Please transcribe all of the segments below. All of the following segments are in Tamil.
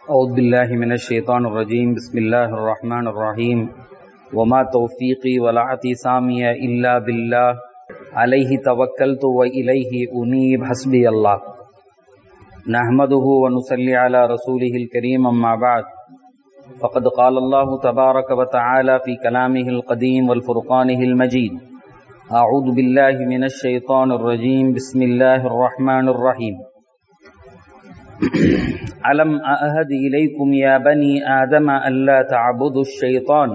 أعوذ بالله من الشيطان الرجيم بسم الله الرحمن الرحيم وما توفيقي ولا اعتصامي إلا بالله عليه توكلت وإليه أنيب حسبي الله نحمده ونصلي على رسوله الكريم أما بعد فقد قال الله تبارك وتعالى في كلامه القديم والفرقانه المجيد أعوذ بالله من الشيطان الرجيم بسم الله الرحمن الرحيم ألم أعهد إليكم يا بني آدم ألا تعبدوا الشيطان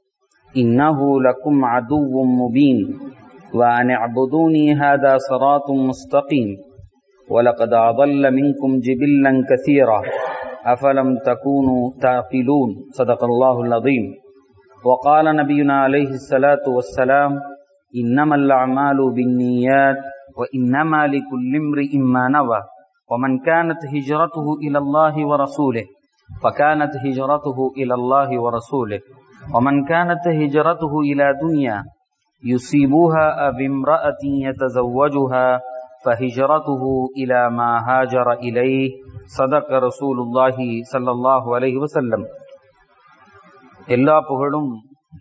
إنه لكم عدو مبين وأن اعبدوني هذا صراط مستقيم ولقد أضل منكم جبلا كثيرا أفلم تكونوا تعقلون صدق الله العظيم وقال نبينا عليه الصلاة والسلام إنما الأعمال بالنيات وإنما لكل امرئ ما نوى ومن كانت هجرته إلى الله ورسوله فكانت هجرته إلى الله ورسوله ومن كانت هجرته إلى دنيا يصيبها أو امرأة يتزوجها فهجرته إلى ما هاجر إليه صدق رسول الله صلى الله عليه وسلم எல்லா புகழும்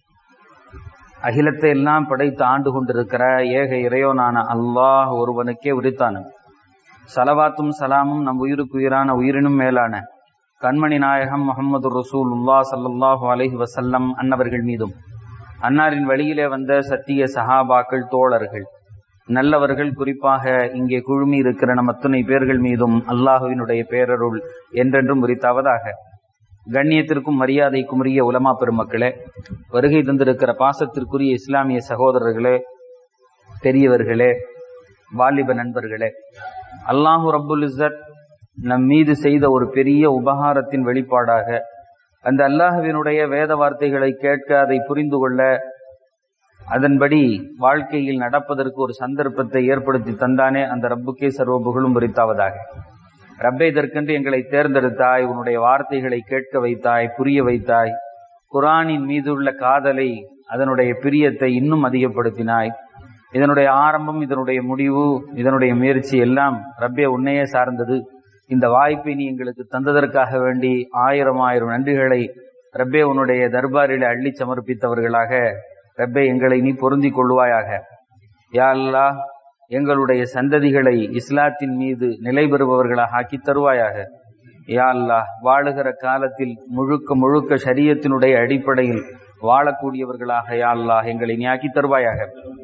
அகிலத்தை எல்லாம் படைத்து ஆண்டு கொண்டிருக்கிற ஏக இறையோனான அல்லாஹ் ஒருவனுக்கே உரித்தான சலவாத்தும் சலாமும் நம் உயிருக்கு உயிரான உயிரினும் மேலான கண்மணி நாயகம் முகமது ரசூல் உல்லா சல்லாஹூ அலஹி வசல்லம் அன்னவர்கள் மீதும் அன்னாரின் வழியிலே வந்த சத்திய சஹாபாக்கள் தோழர்கள் நல்லவர்கள் குறிப்பாக இங்கே குழுமி இருக்கிற நம் அத்துணை பேர்கள் மீதும் அல்லாஹுவினுடைய பேரருள் என்றென்றும் உரித்தாவதாக கண்ணியத்திற்கும் மரியாதைக்கும் உரிய உலமா பெருமக்களே வருகை தந்திருக்கிற பாசத்திற்குரிய இஸ்லாமிய சகோதரர்களே பெரியவர்களே வாலிப நண்பர்களே அல்லாஹூ ரப்புல் இசத் நம் மீது செய்த ஒரு பெரிய உபகாரத்தின் வெளிப்பாடாக அந்த அல்லாஹுவினுடைய வேத வார்த்தைகளை கேட்க அதை புரிந்து கொள்ள அதன்படி வாழ்க்கையில் நடப்பதற்கு ஒரு சந்தர்ப்பத்தை ஏற்படுத்தி தந்தானே அந்த ரப்புக்கே சர்வ புகழும் குறித்தாவதாக ரப்பே இதற்கென்று எங்களை தேர்ந்தெடுத்தாய் உன்னுடைய வார்த்தைகளை கேட்க வைத்தாய் புரிய வைத்தாய் குரானின் மீதுள்ள காதலை அதனுடைய பிரியத்தை இன்னும் அதிகப்படுத்தினாய் இதனுடைய ஆரம்பம் இதனுடைய முடிவு இதனுடைய முயற்சி எல்லாம் ரப்பே உன்னையே சார்ந்தது இந்த வாய்ப்பை நீ எங்களுக்கு தந்ததற்காக வேண்டி ஆயிரம் ஆயிரம் நன்றிகளை ரப்பே உன்னுடைய தர்பாரில் அள்ளி சமர்ப்பித்தவர்களாக ரப்பே எங்களை நீ பொருந்திக் கொள்வாயாக யா அல்லா எங்களுடைய சந்ததிகளை இஸ்லாத்தின் மீது நிலை பெறுபவர்களாக ஆக்கி தருவாயாக யா அல்லா வாழுகிற காலத்தில் முழுக்க முழுக்க சரியத்தினுடைய அடிப்படையில் வாழக்கூடியவர்களாக யா அல்லா எங்களை நீ ஆக்கி தருவாயாக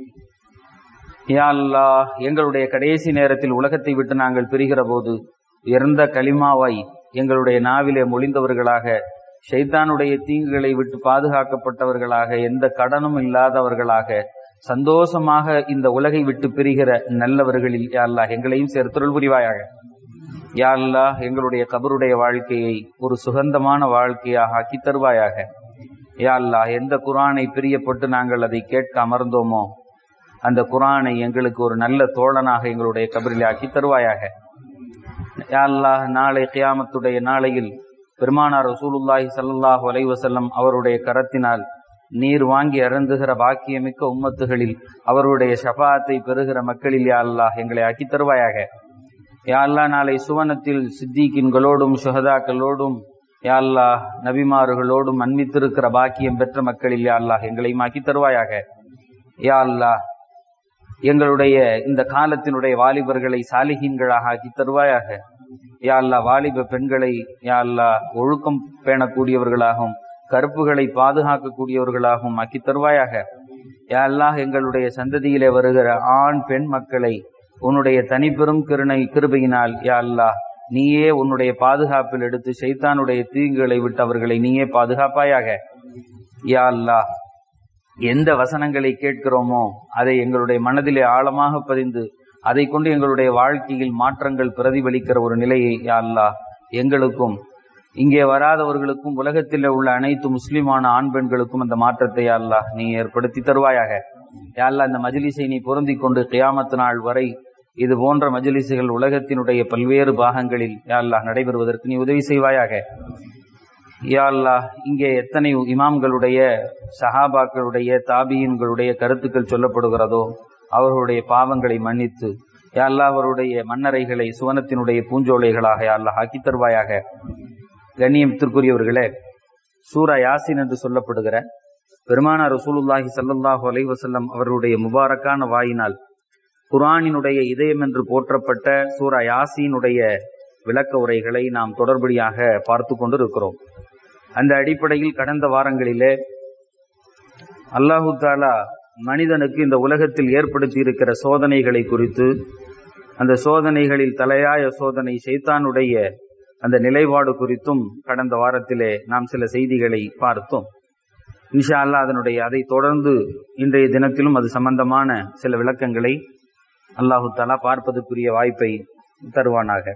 யா அல்லா எங்களுடைய கடைசி நேரத்தில் உலகத்தை விட்டு நாங்கள் பிரிகிற போது இறந்த களிமாவாய் எங்களுடைய நாவிலே மொழிந்தவர்களாக ஷைத்தானுடைய தீங்குகளை விட்டு பாதுகாக்கப்பட்டவர்களாக எந்த கடனும் இல்லாதவர்களாக சந்தோஷமாக இந்த உலகை விட்டு பிரிகிற நல்லவர்களில் யாழ்லா எங்களையும் சேர்த்தொருள் புரிவாயாக யாழ்லா எங்களுடைய கபருடைய வாழ்க்கையை ஒரு சுகந்தமான வாழ்க்கையாக ஆக்கி தருவாயாக யாழ்லா எந்த குரானை பிரியப்பட்டு நாங்கள் அதை கேட்க அமர்ந்தோமோ அந்த குரானை எங்களுக்கு ஒரு நல்ல தோழனாக எங்களுடைய கபரில் ஆக்கி தருவாயாக யாழ்லா நாளை கியாமத்துடைய நாளையில் பெருமானார் ரசூலுல்லாஹி சல்லாஹூ அலைவசல்லம் அவருடைய கரத்தினால் நீர் வாங்கி அருந்துகிற பாக்கியமிக்க உம்மத்துகளில் அவருடைய ஷபாத்தை பெறுகிற மக்களில் யா அல்லாஹ் எங்களை ஆக்கி தருவாயாக யா அல்லா நாளை சுவனத்தில் சித்திகின்களோடும் சுகதாக்களோடும் யா அல்லாஹ் நபிமாறுகளோடும் அன்பித்திருக்கிற பாக்கியம் பெற்ற மக்களில் யா அல்லாஹ் எங்களையும் ஆக்கி தருவாயாக யா அல்லாஹ் எங்களுடைய இந்த காலத்தினுடைய வாலிபர்களை சாலிகீன்களாக ஆக்கி தருவாயாக யா அல்லா வாலிப பெண்களை யா அல்லா ஒழுக்கம் பேணக்கூடியவர்களாகவும் கருப்புகளை பாதுகாக்கக்கூடியவர்களாகவும் ஆக்கி தருவாயாக யா அல்லாஹ் எங்களுடைய சந்ததியிலே வருகிற ஆண் பெண் மக்களை உன்னுடைய தனிப்பெரும் கிருணை கிருபையினால் யா அல்லாஹ் நீயே உன்னுடைய பாதுகாப்பில் எடுத்து சைத்தானுடைய தீங்குகளை விட்டு அவர்களை நீயே பாதுகாப்பாயாக யா அல்லாஹ் எந்த வசனங்களை கேட்கிறோமோ அதை எங்களுடைய மனதிலே ஆழமாக பதிந்து அதை கொண்டு எங்களுடைய வாழ்க்கையில் மாற்றங்கள் பிரதிபலிக்கிற ஒரு நிலையை யா அல்லா எங்களுக்கும் இங்கே வராதவர்களுக்கும் உலகத்தில் உள்ள அனைத்து முஸ்லிமான ஆண் பெண்களுக்கும் அந்த மாற்றத்தை அல்லா நீ ஏற்படுத்தி தருவாயாக யாழ்லா இந்த மஜிலிசை நீ பொருந்தி கொண்டு கியாமத்து நாள் வரை இது போன்ற மஜிலிசுகள் உலகத்தினுடைய பல்வேறு பாகங்களில் யாழ்லா நடைபெறுவதற்கு நீ உதவி செய்வாயாக யாழ்லா இங்கே எத்தனை இமாம்களுடைய சஹாபாக்களுடைய தாபியன்களுடைய கருத்துக்கள் சொல்லப்படுகிறதோ அவர்களுடைய பாவங்களை மன்னித்து யா அல்லாஹ் அவருடைய மன்னரைகளை சுவனத்தினுடைய பூஞ்சோலைகளாக யா அல்லாஹ் ஆக்கி தருவாயாக கண்ணியத்திற்குரியவர்களே சூரா யாசின் என்று சொல்லப்படுகிற பெருமானார் ரசூலுல்லாஹி ஸல்லல்லாஹு அலைஹி வஸல்லம் அவர்களுடைய முபாரக்கான வாயினால் குர்ஆனினுடைய இதயம் என்று போற்றப்பட்ட சூரா யாசீனுடைய விளக்க உரைகளை நாம் தொடர்படியாக பார்த்து கொண்டிருக்கிறோம் அந்த அடிப்படையில் கடந்த வாரங்களிலே அல்லாஹு தாலா மனிதனுக்கு இந்த உலகத்தில் ஏற்படுத்தி இருக்கிற சோதனைகளை குறித்து அந்த சோதனைகளில் தலையாய சோதனை சைத்தானுடைய அந்த நிலைப்பாடு குறித்தும் கடந்த வாரத்திலே நாம் சில செய்திகளை பார்த்தோம் இன்ஷா அல்லா அதனுடைய அதை தொடர்ந்து இன்றைய தினத்திலும் அது சம்பந்தமான சில விளக்கங்களை அல்லாஹு தாலா பார்ப்பதற்குரிய வாய்ப்பை தருவானாக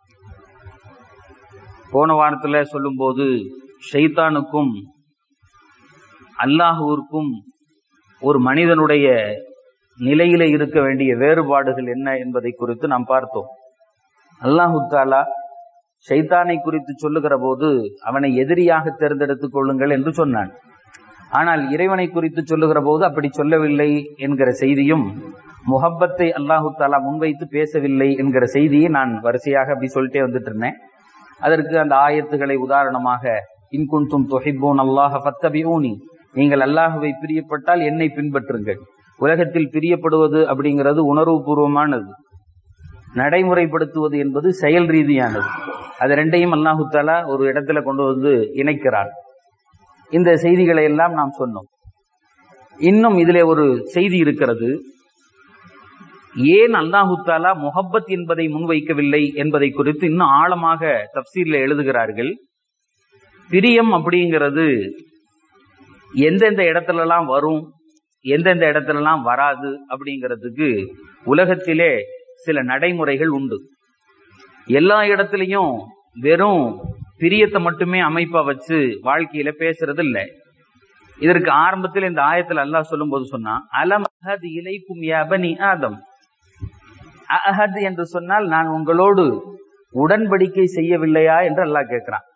போன வாரத்துல சொல்லும்போது ஷைத்தானுக்கும் அல்லாஹுவிற்கும் ஒரு மனிதனுடைய நிலையில இருக்க வேண்டிய வேறுபாடுகள் என்ன என்பதை குறித்து நாம் பார்த்தோம் அல்லாஹு தாலா ஷைத்தானை குறித்து சொல்லுகிற போது அவனை எதிரியாக தேர்ந்தெடுத்துக் கொள்ளுங்கள் என்று சொன்னான் ஆனால் இறைவனை குறித்து சொல்லுகிற போது அப்படி சொல்லவில்லை என்கிற செய்தியும் முகப்பத்தை அல்லாஹு தாலா முன்வைத்து பேசவில்லை என்கிற செய்தியை நான் வரிசையாக அப்படி சொல்லிட்டே வந்துட்டு இருந்தேன் அதற்கு அந்த ஆயத்துகளை உதாரணமாக இன்குந்தும் தொஹிப்போன் அல்லாஹ ஃபத்தபியூனி நீங்கள் அல்லாஹுவை பிரியப்பட்டால் என்னை பின்பற்றுங்கள் உலகத்தில் பிரியப்படுவது அப்படிங்கிறது உணர்வுபூர்வமானது நடைமுறைப்படுத்துவது என்பது செயல் ரீதியானது அது ரெண்டையும் அல்லாஹு தாலா ஒரு இடத்துல கொண்டு வந்து இணைக்கிறார் இந்த செய்திகளை எல்லாம் நாம் சொன்னோம் இன்னும் இதிலே ஒரு செய்தி இருக்கிறது ஏன் அல்லாஹு தாலா முஹப்பத் என்பதை முன்வைக்கவில்லை என்பதை குறித்து இன்னும் ஆழமாக தப்சீர்ல எழுதுகிறார்கள் பிரியம் அப்படிங்கிறது எந்தெந்த இடத்துலலாம் வரும் எந்தெந்த இடத்துலலாம் வராது அப்படிங்கிறதுக்கு உலகத்திலே சில நடைமுறைகள் உண்டு எல்லா இடத்துலையும் வெறும் பிரியத்தை மட்டுமே அமைப்பா வச்சு வாழ்க்கையில பேசுறது இல்ல இதற்கு ஆரம்பத்தில் இந்த ஆயத்தில் அல்லாஹ் சொல்லும் போது சொன்னா அலம் அஹத் இலைக்கும் யபனி ஆதம் அஹத் என்று சொன்னால் நான் உங்களோடு உடன்படிக்கை செய்யவில்லையா என்று அல்லாஹ் கேட்கிறான்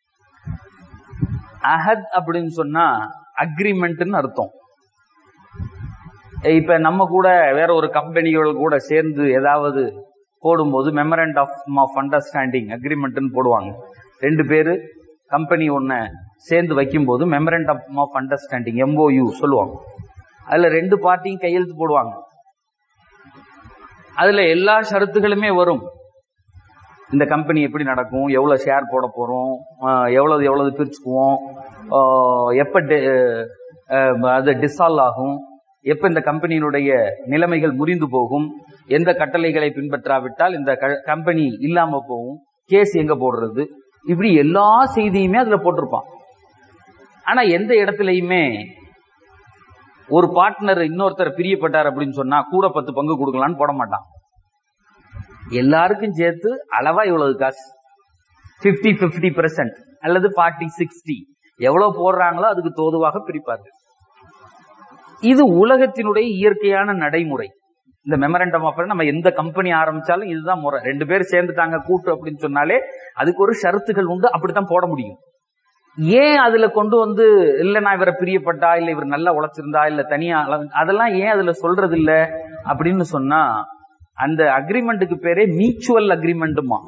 அஹத் அப்படின்னு சொன்னா அக்ரிமெண்ட்னு அர்த்தம் இப்ப நம்ம கூட வேற ஒரு கம்பெனிகள் கூட சேர்ந்து ஏதாவது போடும்போது மெமரண்ட் ஆஃப் ஆஃப் அண்டர்ஸ்டாண்டிங் அக்ரிமெண்ட்னு போடுவாங்க ரெண்டு பேரு கம்பெனி ஒன்ன சேர்ந்து வைக்கும்போது memorandum of of understanding MOU சொல்லுவாங்க அதுல ரெண்டு பார்ட்டியும் கையெழுத்து போடுவாங்க அதுல எல்லா ஷரத்துகளுமே வரும் இந்த கம்பெனி எப்படி நடக்கும் எவ்வளவு ஷேர் போட போறோம் எவ்வளவு எவ்வளவு பிரிச்சுக்குவோம் எப்ப அது டிசால்வ் ஆகும் எப்ப இந்த கம்பெனியினுடைய நிலைமைகள் முறிந்து போகும் எந்த கட்டளைகளை பின்பற்றாவிட்டால் இந்த கம்பெனி இல்லாம போகும் கேஸ் எங்க போடுறது இப்படி எல்லா செய்தியுமே அதுல போட்டிருப்பான் ஆனா எந்த இடத்துலயுமே ஒரு பார்ட்னர் இன்னொருத்தர் பிரியப்பட்டார் அப்படின்னு சொன்னா கூட பத்து பங்கு கொடுக்கலான்னு போட மாட்டான் எல்லாருக்கும் சேர்த்து அளவா இவ்வளவு காசு பிப்டி பிப்டி பெர்சென்ட் அல்லது ஃபார்ட்டி சிக்ஸ்டி எவ்வளவு போடுறாங்களோ அதுக்கு தோதுவாக பிரிப்பார்கள் இது உலகத்தினுடைய இயற்கையான நடைமுறை இந்த மெமரண்டம் ஆஃப் நம்ம எந்த கம்பெனி ஆரம்பிச்சாலும் இதுதான் முறை ரெண்டு பேர் சேர்ந்துட்டாங்க கூட்டு அப்படின்னு சொன்னாலே அதுக்கு ஒரு ஷரத்துகள் உண்டு அப்படித்தான் போட முடியும் ஏன் அதுல கொண்டு வந்து இல்ல நான் இவரை பிரியப்பட்டா இல்ல இவர் நல்லா உழைச்சிருந்தா இல்ல தனியா அதெல்லாம் ஏன் அதுல சொல்றது இல்ல அப்படின்னு சொன்னா அந்த அக்ரிமெண்ட்டுக்கு பேரே மியூச்சுவல் அக்ரிமெண்ட்டுமா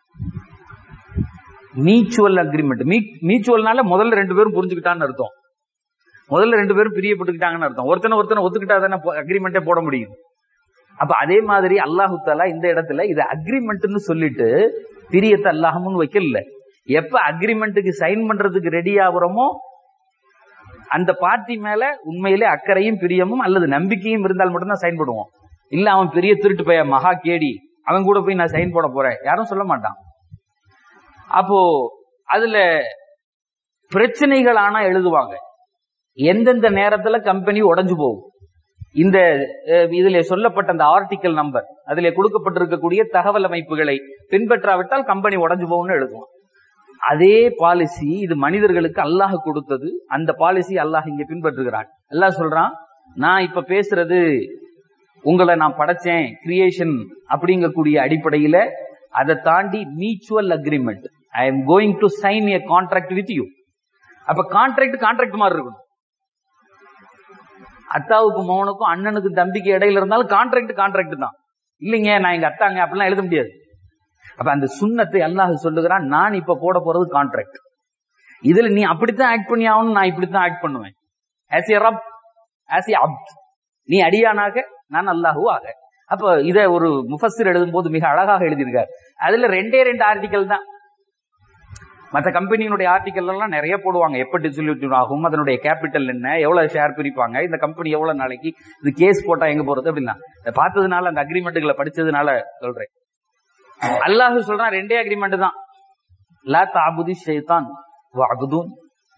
மியூச்சுவல் அக்ரிமெண்ட் மியூச்சுவல்னால முதல்ல ரெண்டு பேரும் புரிஞ்சுக்கிட்டான்னு அர்த்தம் முதல்ல ரெண்டு பேரும் பிரியப்பட்டுக்கிட்டாங்கன்னு அர்த்தம் ஒருத்தனை ஒருத்தனை ஒத்துக்கிட்டா தானே அக்ரிமெண்டே போட முடியும் அப்ப அதே மாதிரி அல்லாஹு தாலா இந்த இடத்துல இது அக்ரிமெண்ட்னு சொல்லிட்டு பிரியத்தை அல்லாஹமும் வைக்கல எப்ப அக்ரிமெண்ட்டுக்கு சைன் பண்றதுக்கு ரெடி ஆகுறோமோ அந்த பார்ட்டி மேல உண்மையிலே அக்கறையும் பிரியமும் அல்லது நம்பிக்கையும் இருந்தால் மட்டும்தான் சைன் பண்ணுவோம் இல்ல அவன் பெரிய திருட்டு பைய மகா கேடி அவன் கூட போய் நான் சைன் போட போறேன் யாரும் சொல்ல மாட்டான் அப்போ அதுல பிரச்சனைகள் ஆனா எழுதுவாங்க எந்தெந்த நேரத்துல கம்பெனி உடஞ்சு போகும் இந்த இதுல சொல்லப்பட்ட அந்த ஆர்டிக்கல் நம்பர் அதுல கொடுக்கப்பட்டிருக்கக்கூடிய தகவல் அமைப்புகளை பின்பற்றாவிட்டால் கம்பெனி உடஞ்சு போகும்னு எழுதுவோம் அதே பாலிசி இது மனிதர்களுக்கு அல்லாஹ் கொடுத்தது அந்த பாலிசி அல்லாஹ் இங்க பின்பற்றுகிறான் அல்லாஹ் சொல்றான் நான் இப்ப பேசுறது உங்களை நான் படைச்சேன் கிரியேஷன் அப்படிங்கக்கூடிய அடிப்படையில அதை தாண்டி mutual agreement I am going to sign a contract with you அப்ப கான்ட்ராக்ட் கான்ட்ராக்ட் மாதிரி இருக்கணும் அத்தாவுக்கு மோனுக்கும் அண்ணனுக்கு தம்பிக்கு இடையில இருந்தாலும் கான்ட்ராக்ட் கான்ட்ராக்ட் தான் இல்லைங்க நான் எங்க அத்தாங்க அப்படிலாம் எழுத முடியாது அப்ப அந்த சுண்ணத்தை அல்லாஹ் சொல்லுகிறான் நான் இப்ப போட போறது கான்ட்ராக்ட் இதுல நீ அப்படித்தான் ஆக்ட் பண்ணி ஆகணும் நான் இப்படித்தான் ஆக்ட் பண்ணுவேன் as a rub as a அப்த் நீ அடியானாக நான் அல்லாஹு ஆக அப்ப இத ஒரு முஃபஸ்ஸிர் எழுதும் போது மிக அழகாக எழுதியிருக்கார் அதுல ரெண்டே ரெண்டு ஆர்டிக்கல் தான் மற்ற கம்பெனியினுடைய ஆர்டிக்கல் எல்லாம் நிறைய போடுவாங்க எப்ப டிஸ்ட்ரிபியூட் ஆகும் அதனுடைய கேபிட்டல் என்ன எவ்வளவு ஷேர் பிரிப்பாங்க இந்த கம்பெனி எவ்வளவு நாளைக்கு இது கேஸ் போட்டா எங்க போறது அப்படின்னா இதை பார்த்ததுனால அந்த அக்ரிமெண்ட்டுகளை படிச்சதுனால சொல்றேன் அல்லாஹ் சொல்றான் ரெண்டே அக்ரிமெண்ட் தான் லா தாபுதி ஷைத்தான் வஅபுதூன்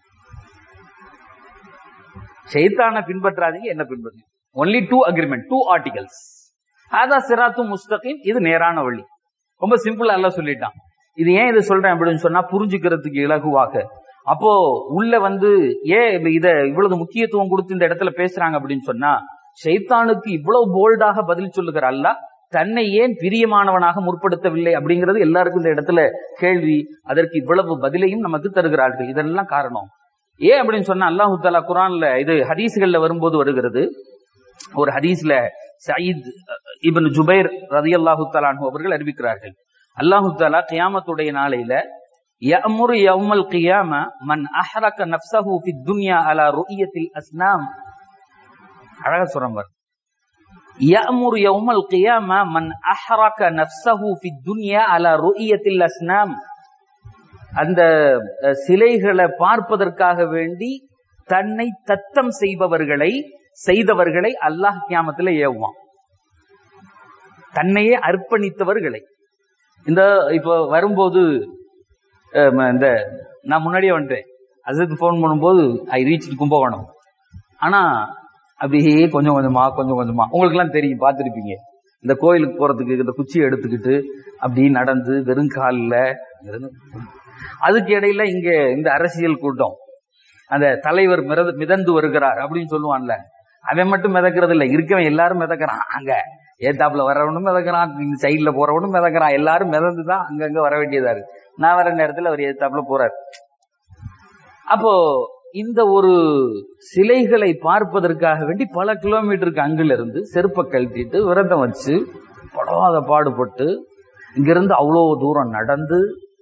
ஷைத்தான பின்பற்றாதீங்க என்ன பின்பற்றுங்க only two agreement two articles அதா சிராத்து முஸ்தகிம் இது நேரான வழி ரொம்ப சிம்பிளா எல்லாம் சொல்லிட்டான் இது ஏன் இதை சொல்றேன் அப்படின்னு சொன்னா புரிஞ்சுக்கிறதுக்கு இலகுவாக அப்போ உள்ள வந்து ஏன் இத இவ்வளவு முக்கியத்துவம் கொடுத்து இந்த இடத்துல பேசுறாங்க அப்படின்னு சொன்னா ஷைத்தானுக்கு இவ்வளவு போல்டாக பதில் சொல்லுகிற அல்லாஹ் தன்னை ஏன் பிரியமானவனாக முற்படுத்தவில்லை அப்படிங்கிறது எல்லாருக்கும் இந்த இடத்துல கேள்வி அதற்கு இவ்வளவு பதிலையும் நமக்கு தருகிறார்கள் இதெல்லாம் காரணம் ஏன் அப்படின்னு சொன்னா அல்லாஹு தாலா குரான்ல இது ஹதீஸ்கள்ல வரும்போது வருகிறது ஒரு ஹதீஸ்ல சயீத் இபன் ஜுபைர் ரதி அல்லாஹு தலான் அவர்கள் அறிவிக்கிறார்கள் அல்லாஹு தாலா கியாமத்துடைய நாளையில يأمر يوم القيامة من أحرق نفسه في الدنيا على رؤية الأسنام அழகா சொல்றேன் பாரு يأمر يوم القيامة من أحرق نفسه في الدنيا على رؤية الأسنام அந்த சிலைகளை பார்ப்பதற்காக வேண்டி தன்னை தத்தம் செய்பவர்களை செய்தவர்களை அல்லாஹ் கியாமத்துல ஏவுவான் தன்னையே அர்ப்பணித்தவர்களை இந்த இப்ப வரும்போது இந்த நான் முன்னாடியே வந்துட்டேன் அதுக்கு போன் பண்ணும்போது ஐ ரீச் கும்பகோணம் ஆனா அப்படியே கொஞ்சம் கொஞ்சமா கொஞ்சம் கொஞ்சமா உங்களுக்கு எல்லாம் தெரியும் பார்த்துருப்பீங்க இந்த கோயிலுக்கு போறதுக்கு இந்த குச்சியை எடுத்துக்கிட்டு அப்படி நடந்து வெறும் காலில் அதுக்கு இடையில இங்க இந்த அரசியல் கூட்டம் அந்த தலைவர் மிதந்து மிதந்து வருகிறார் அப்படின்னு சொல்லுவான்ல அவன் மட்டும் மிதக்கிறது இல்ல இருக்கவன் எல்லாரும் மிதக்கிறான் அங்க ஏத்தாப்புல வரவனும் மிதக்கிறான் இந்த சைட்ல போறவனும் மிதக்கிறான் எல்லாரும் மிதந்துதான் அங்கங்க வர வேண்டியதா இருக்கு நான் வர நேரத்துல அவர் ஏத்தாப்புல போறாரு அப்போ இந்த ஒரு சிலைகளை பார்ப்பதற்காக வேண்டி பல கிலோமீட்டருக்கு அங்குல இருந்து செருப்பை கழட்டிட்டு விரதம் வச்சு படாத பாடுபட்டு இங்கிருந்து அவ்வளோ தூரம் நடந்து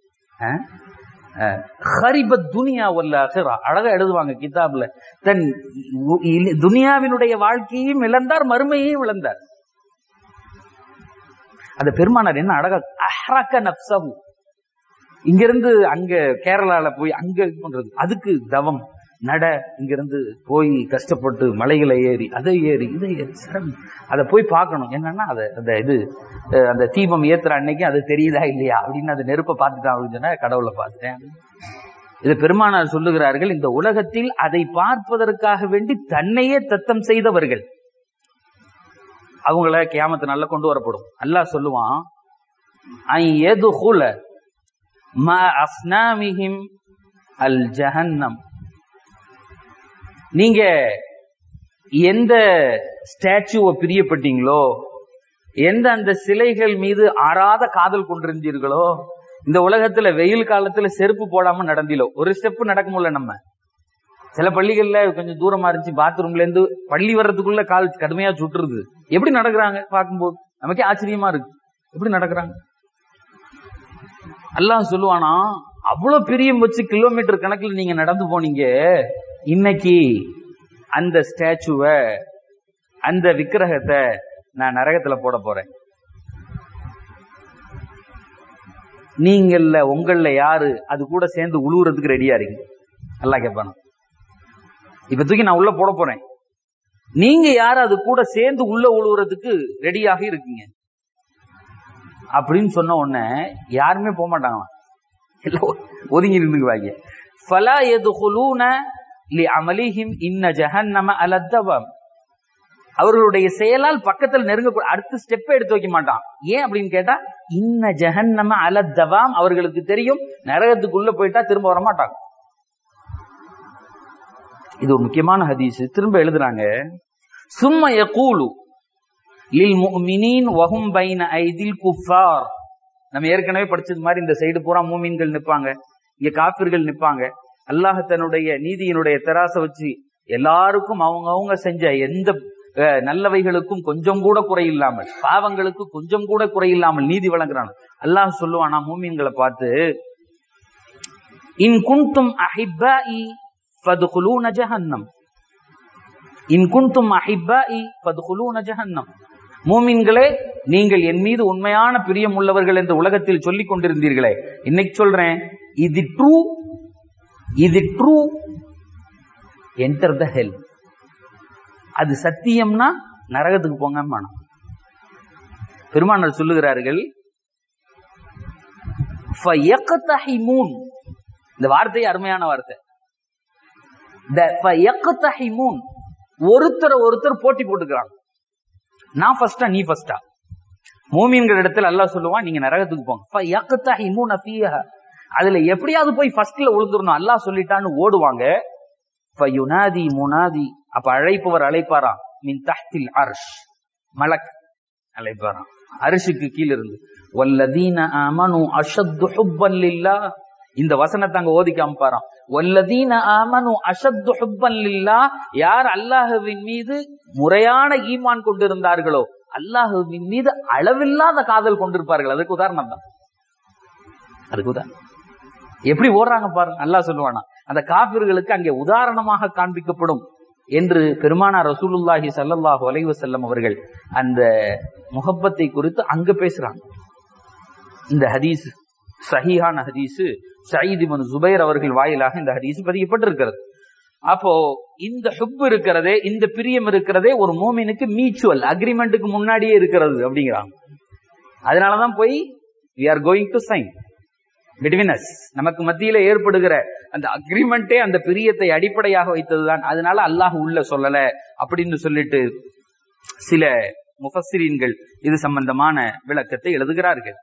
ஹரிபத் துனியா வல்ல அழகா எழுதுவாங்க கிதாப்ல தன் துனியாவினுடைய வாழ்க்கையும் இழந்தார் மறுமையையும் இழந்தார் அந்த பெருமானார் என்ன அழகா அஹ்ரக்க நப்சவு இங்கிருந்து அங்க கேரளால போய் அங்க பண்றது அதுக்கு தவம் நட இங்கிருந்து போய் கஷ்டப்பட்டு மலைகளை ஏறி அதை ஏறி இதை ஏறி சிரமம் அதை போய் பார்க்கணும் என்னன்னா அதை அந்த இது அந்த தீபம் ஏத்துற அன்னைக்கு அது தெரியுதா இல்லையா அப்படின்னு அந்த நெருப்பை பார்த்துட்டான் அப்படின்னு சொன்னா கடவுளை பார்த்துட்டேன் இது பெருமானார் சொல்லுகிறார்கள் இந்த உலகத்தில் அதை பார்ப்பதற்காக வேண்டி தன்னையே தத்தம் செய்தவர்கள் அவங்கள கியாமத்து நல்லா கொண்டு வரப்படும் அல்லாஹ் சொல்லுவான் அல் ஜஹன்னம் நீங்க எந்த ஸ்டாச்சுவை பிரியப்பட்டீங்களோ எந்த அந்த சிலைகள் மீது ஆறாத காதல் கொண்டிருந்தீர்களோ இந்த உலகத்துல வெயில் காலத்துல செருப்பு போடாம நடந்திலோ ஒரு ஸ்டெப் நடக்க முடியல நம்ம சில பள்ளிகள்ல கொஞ்சம் தூரமா இருந்துச்சு பாத்ரூம்ல இருந்து பள்ளி வர்றதுக்குள்ள கால் கடுமையா சுட்டுருது எப்படி நடக்கிறாங்க பார்க்கும்போது நமக்கே ஆச்சரியமா இருக்கு எப்படி நடக்கிறாங்க அல்லாஹ் சொல்லுவானா அவ்வளவு பிரியம் வச்சு கிலோமீட்டர் கணக்கில் நீங்க நடந்து போனீங்க இன்னைக்கு அந்த ஸ்டாச்சுவ அந்த விக்கிரகத்தை நான் நரகத்துல போட போறேன் நீங்கள்ல உங்கள யாரு அது கூட சேர்ந்து உழுவுறதுக்கு ரெடியா இருக்கீங்க நல்லா கேட்பானா இப்ப தூக்கி நான் உள்ள போட போறேன் நீங்க யாரு அது கூட சேர்ந்து உள்ள உழுவுறதுக்கு ரெடியாக இருக்கீங்க அப்படின்னு சொன்ன உடனே யாருமே போக மாட்டாங்களாம் ஒதுங்கி நின்றுக்குவாங்க ஃபலா எதுகுலூன லி அமலிஹிம் இன்ன ஜஹன்னம அலத்தவம் அவர்களுடைய செயலால் பக்கத்தில் நெருங்க அடுத்த ஸ்டெப் எடுத்து வைக்க மாட்டான் ஏன் அப்படின்னு கேட்டா இன்ன ஜஹன்னம அலத்தவாம் அவர்களுக்கு தெரியும் நரகத்துக்குள்ள போயிட்டா திரும்ப வர மாட்டாங்க இது ஒரு முக்கியமான ஹதீஸ் திரும்ப எழுதுறாங்க சும்ம யகூலு லில் முஃமினீன் வஹும் பைன ஐதில் குஃபார் நம்ம ஏற்கனவே படிச்சது மாதிரி இந்த சைடு பூரா மூமீன்கள் நிப்பாங்க இங்க காபிர்கள் நிப்பாங்க அல்லாஹ் தன்னுடைய நீதியினுடைய தெராச வச்சு எல்லாருக்கும் அவங்க அவங்க செஞ்ச எந்த நல்லவைகளுக்கும் கொஞ்சம் கூட குறை இல்லாமல் பாவங்களுக்கு கொஞ்சம் கூட குறை இல்லாமல் நீதி வழங்குறான் அல்லாஹ் சொல்லுவானா மூமீன்களை பார்த்து இன் குன்தும் அஹிப்பாஇ ஃபதுகுலூன ஜஹன்னம் இன் குன்தும் அஹிப்பாஇ ஃபதுகுலூன ஜஹன்னம் மூமின்களே நீங்கள் என் மீது உண்மையான பிரியம் உள்ளவர்கள் என்று உலகத்தில் சொல்லிக் கொண்டிருந்தீர்களே இன்னைக்கு சொல்றேன் இது ட்ரூ இது ட்ரூ என்டர் த ஹெல் அது சத்தியம்னா நரகத்துக்கு போங்க மனம் பெருமானார் சொல்லுகிறார்கள் ஃபயக்தஹிமூன். இந்த வார்த்தை அருமையான வார்த்தை The ஃபயக்தஹிமூன். ஒருத்தர் ஒருத்தர் போட்டி போட்டுக்கிறாங்க நான் ஃபர்ஸ்டா நீ ஃபர்ஸ்டா மூமின்கள் இடத்துல அல்லாஹ் சொல்லுவான் நீங்க நரகத்துக்கு போங்க ஃபயக்தஹிமூன ஃபீஹா. அதுல எப்படியாவது போய் ஃபர்ஸ்ட்ல உழுந்துடணும் அல்லாஹ் சொல்லிட்டான்னு ஓடுவாங்க ஃபயுனாதி முனாதி அப்ப அழைப்பவர் அழைப்பாராம் மின் தஹ்தில் அர்ஷ் மலக் அழைப்பாராம் அரிசுக்கு கீழ இருந்து வல்லதீன ஆமனு அஷத்து ஹுப்பன் லில்லாஹ் இந்த வசனத்தை அங்க ஓதி காமிப்பாராம் வல்லதீன ஆமனு அஷத்து ஹுப்பன் லில்லாஹ் யார் அல்லாஹுவின் மீது முறையான ஈமான் கொண்டிருந்தார்களோ அல்லாஹுவின் மீது அளவில்லாத காதல் கொண்டிருப்பார்கள் அதுக்கு உதாரணம் தான் அதுக்கு உதாரணம் எப்படி ஓடுறாங்க பாருங்க அல்லாஹ் சொல்லுவானா அந்த காபிர்களுக்கு அங்கே உதாரணமாக காண்பிக்கப்படும் என்று பெருமானார் ரசூலுல்லாஹி ஸல்லல்லாஹு அலைஹி வஸல்லம் அவர்கள் அந்த முகப்பத்தை குறித்து அங்க பேசுறாங்க இந்த ஹதீஸ் சஹீஹான ஹதீஸ் சயீத் இப்னு ஜுபைர் அவர்கள் வாயிலாக இந்த ஹதீஸ் பதியப்பட்டிருக்கிறது அப்போ இந்த ஹுப் இருக்கிறதே இந்த பிரியம் இருக்கிறதே ஒரு மூமினுக்கு மியூச்சுவல் அக்ரிமெண்ட்டுக்கு முன்னாடியே இருக்கிறது அப்படிங்கிறாங்க அதனாலதான் போய் we are going to sign between us நமக்கு மத்தியில ஏற்படுகிற அந்த அக்ரிமெண்டே அந்த பிரியத்தை அடிப்படையாக வைத்ததுதான் அதனால அல்லாஹ் உள்ள சொல்லல அப்படின்னு சொல்லிட்டு சில முஃபஸ்ஸிரீன்கள் இது சம்பந்தமான விளக்கத்தை எழுதுகிறார்கள்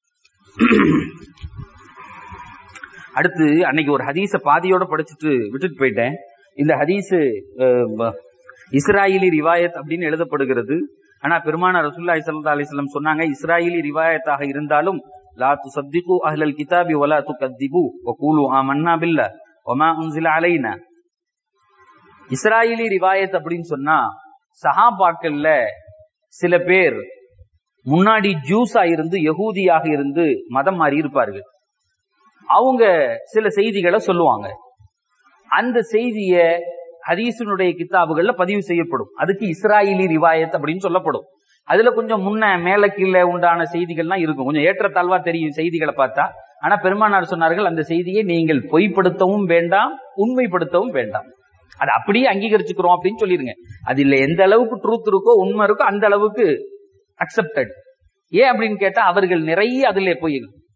அடுத்து அன்னைக்கு ஒரு ஹதீஸ பாதியோட படிச்சுட்டு விட்டுட்டு போயிட்டேன் இந்த ஹதீஸ் இஸ்ராயலி ரிவாயத் அப்படின்னு எழுதப்படுகிறது ஆனா பெருமான ரசூல்லாய் சல்லா அலிஸ்லம் சொன்னாங்க இஸ்ராயலி ரிவாயத்தாக இருந்தாலும் லா துசத்திகு அஹ்லல் கிதாபி வலா துகத்திபு வகூலு ஆமன்னா பில்லா வமா உன்சில அலைனா இஸ்ராயலி ரிவாயத் அப்படின்னு சொன்னா சஹாபாக்கள்ல சில பேர் முன்னாடி ஜூஸா இருந்து யகூதியாக இருந்து மதம் மாறி இருப்பார்கள் அவங்க சில செய்திகளை சொல்லுவாங்க அந்த செய்திய ஹதீஸினுடைய கித்தாபுகள்ல பதிவு செய்யப்படும் அதுக்கு இஸ்ராயலி ரிவாயத் அப்படின்னு சொல்லப்படும் அதுல கொஞ்சம் முன்ன மேல கீழே உண்டான செய்திகள்லாம் இருக்கும் கொஞ்சம் ஏற்றத்தாழ்வா தெரியும் செய்திகளை பார்த்தா ஆனா பெருமானார் சொன்னார்கள் அந்த செய்தியை நீங்கள் பொய்ப்படுத்தவும் வேண்டாம் உண்மைப்படுத்தவும் வேண்டாம் அதை அப்படியே அங்கீகரிச்சுக்கிறோம் அப்படின்னு சொல்லிருங்க அது இல்ல எந்த அளவுக்கு ட்ரூத் இருக்கோ உண்மை இருக்கோ அந்த அளவுக்கு அக்செப்டட் ஏன் அப்படின்னு கேட்டா அவர்கள் நிறைய அதுல போய்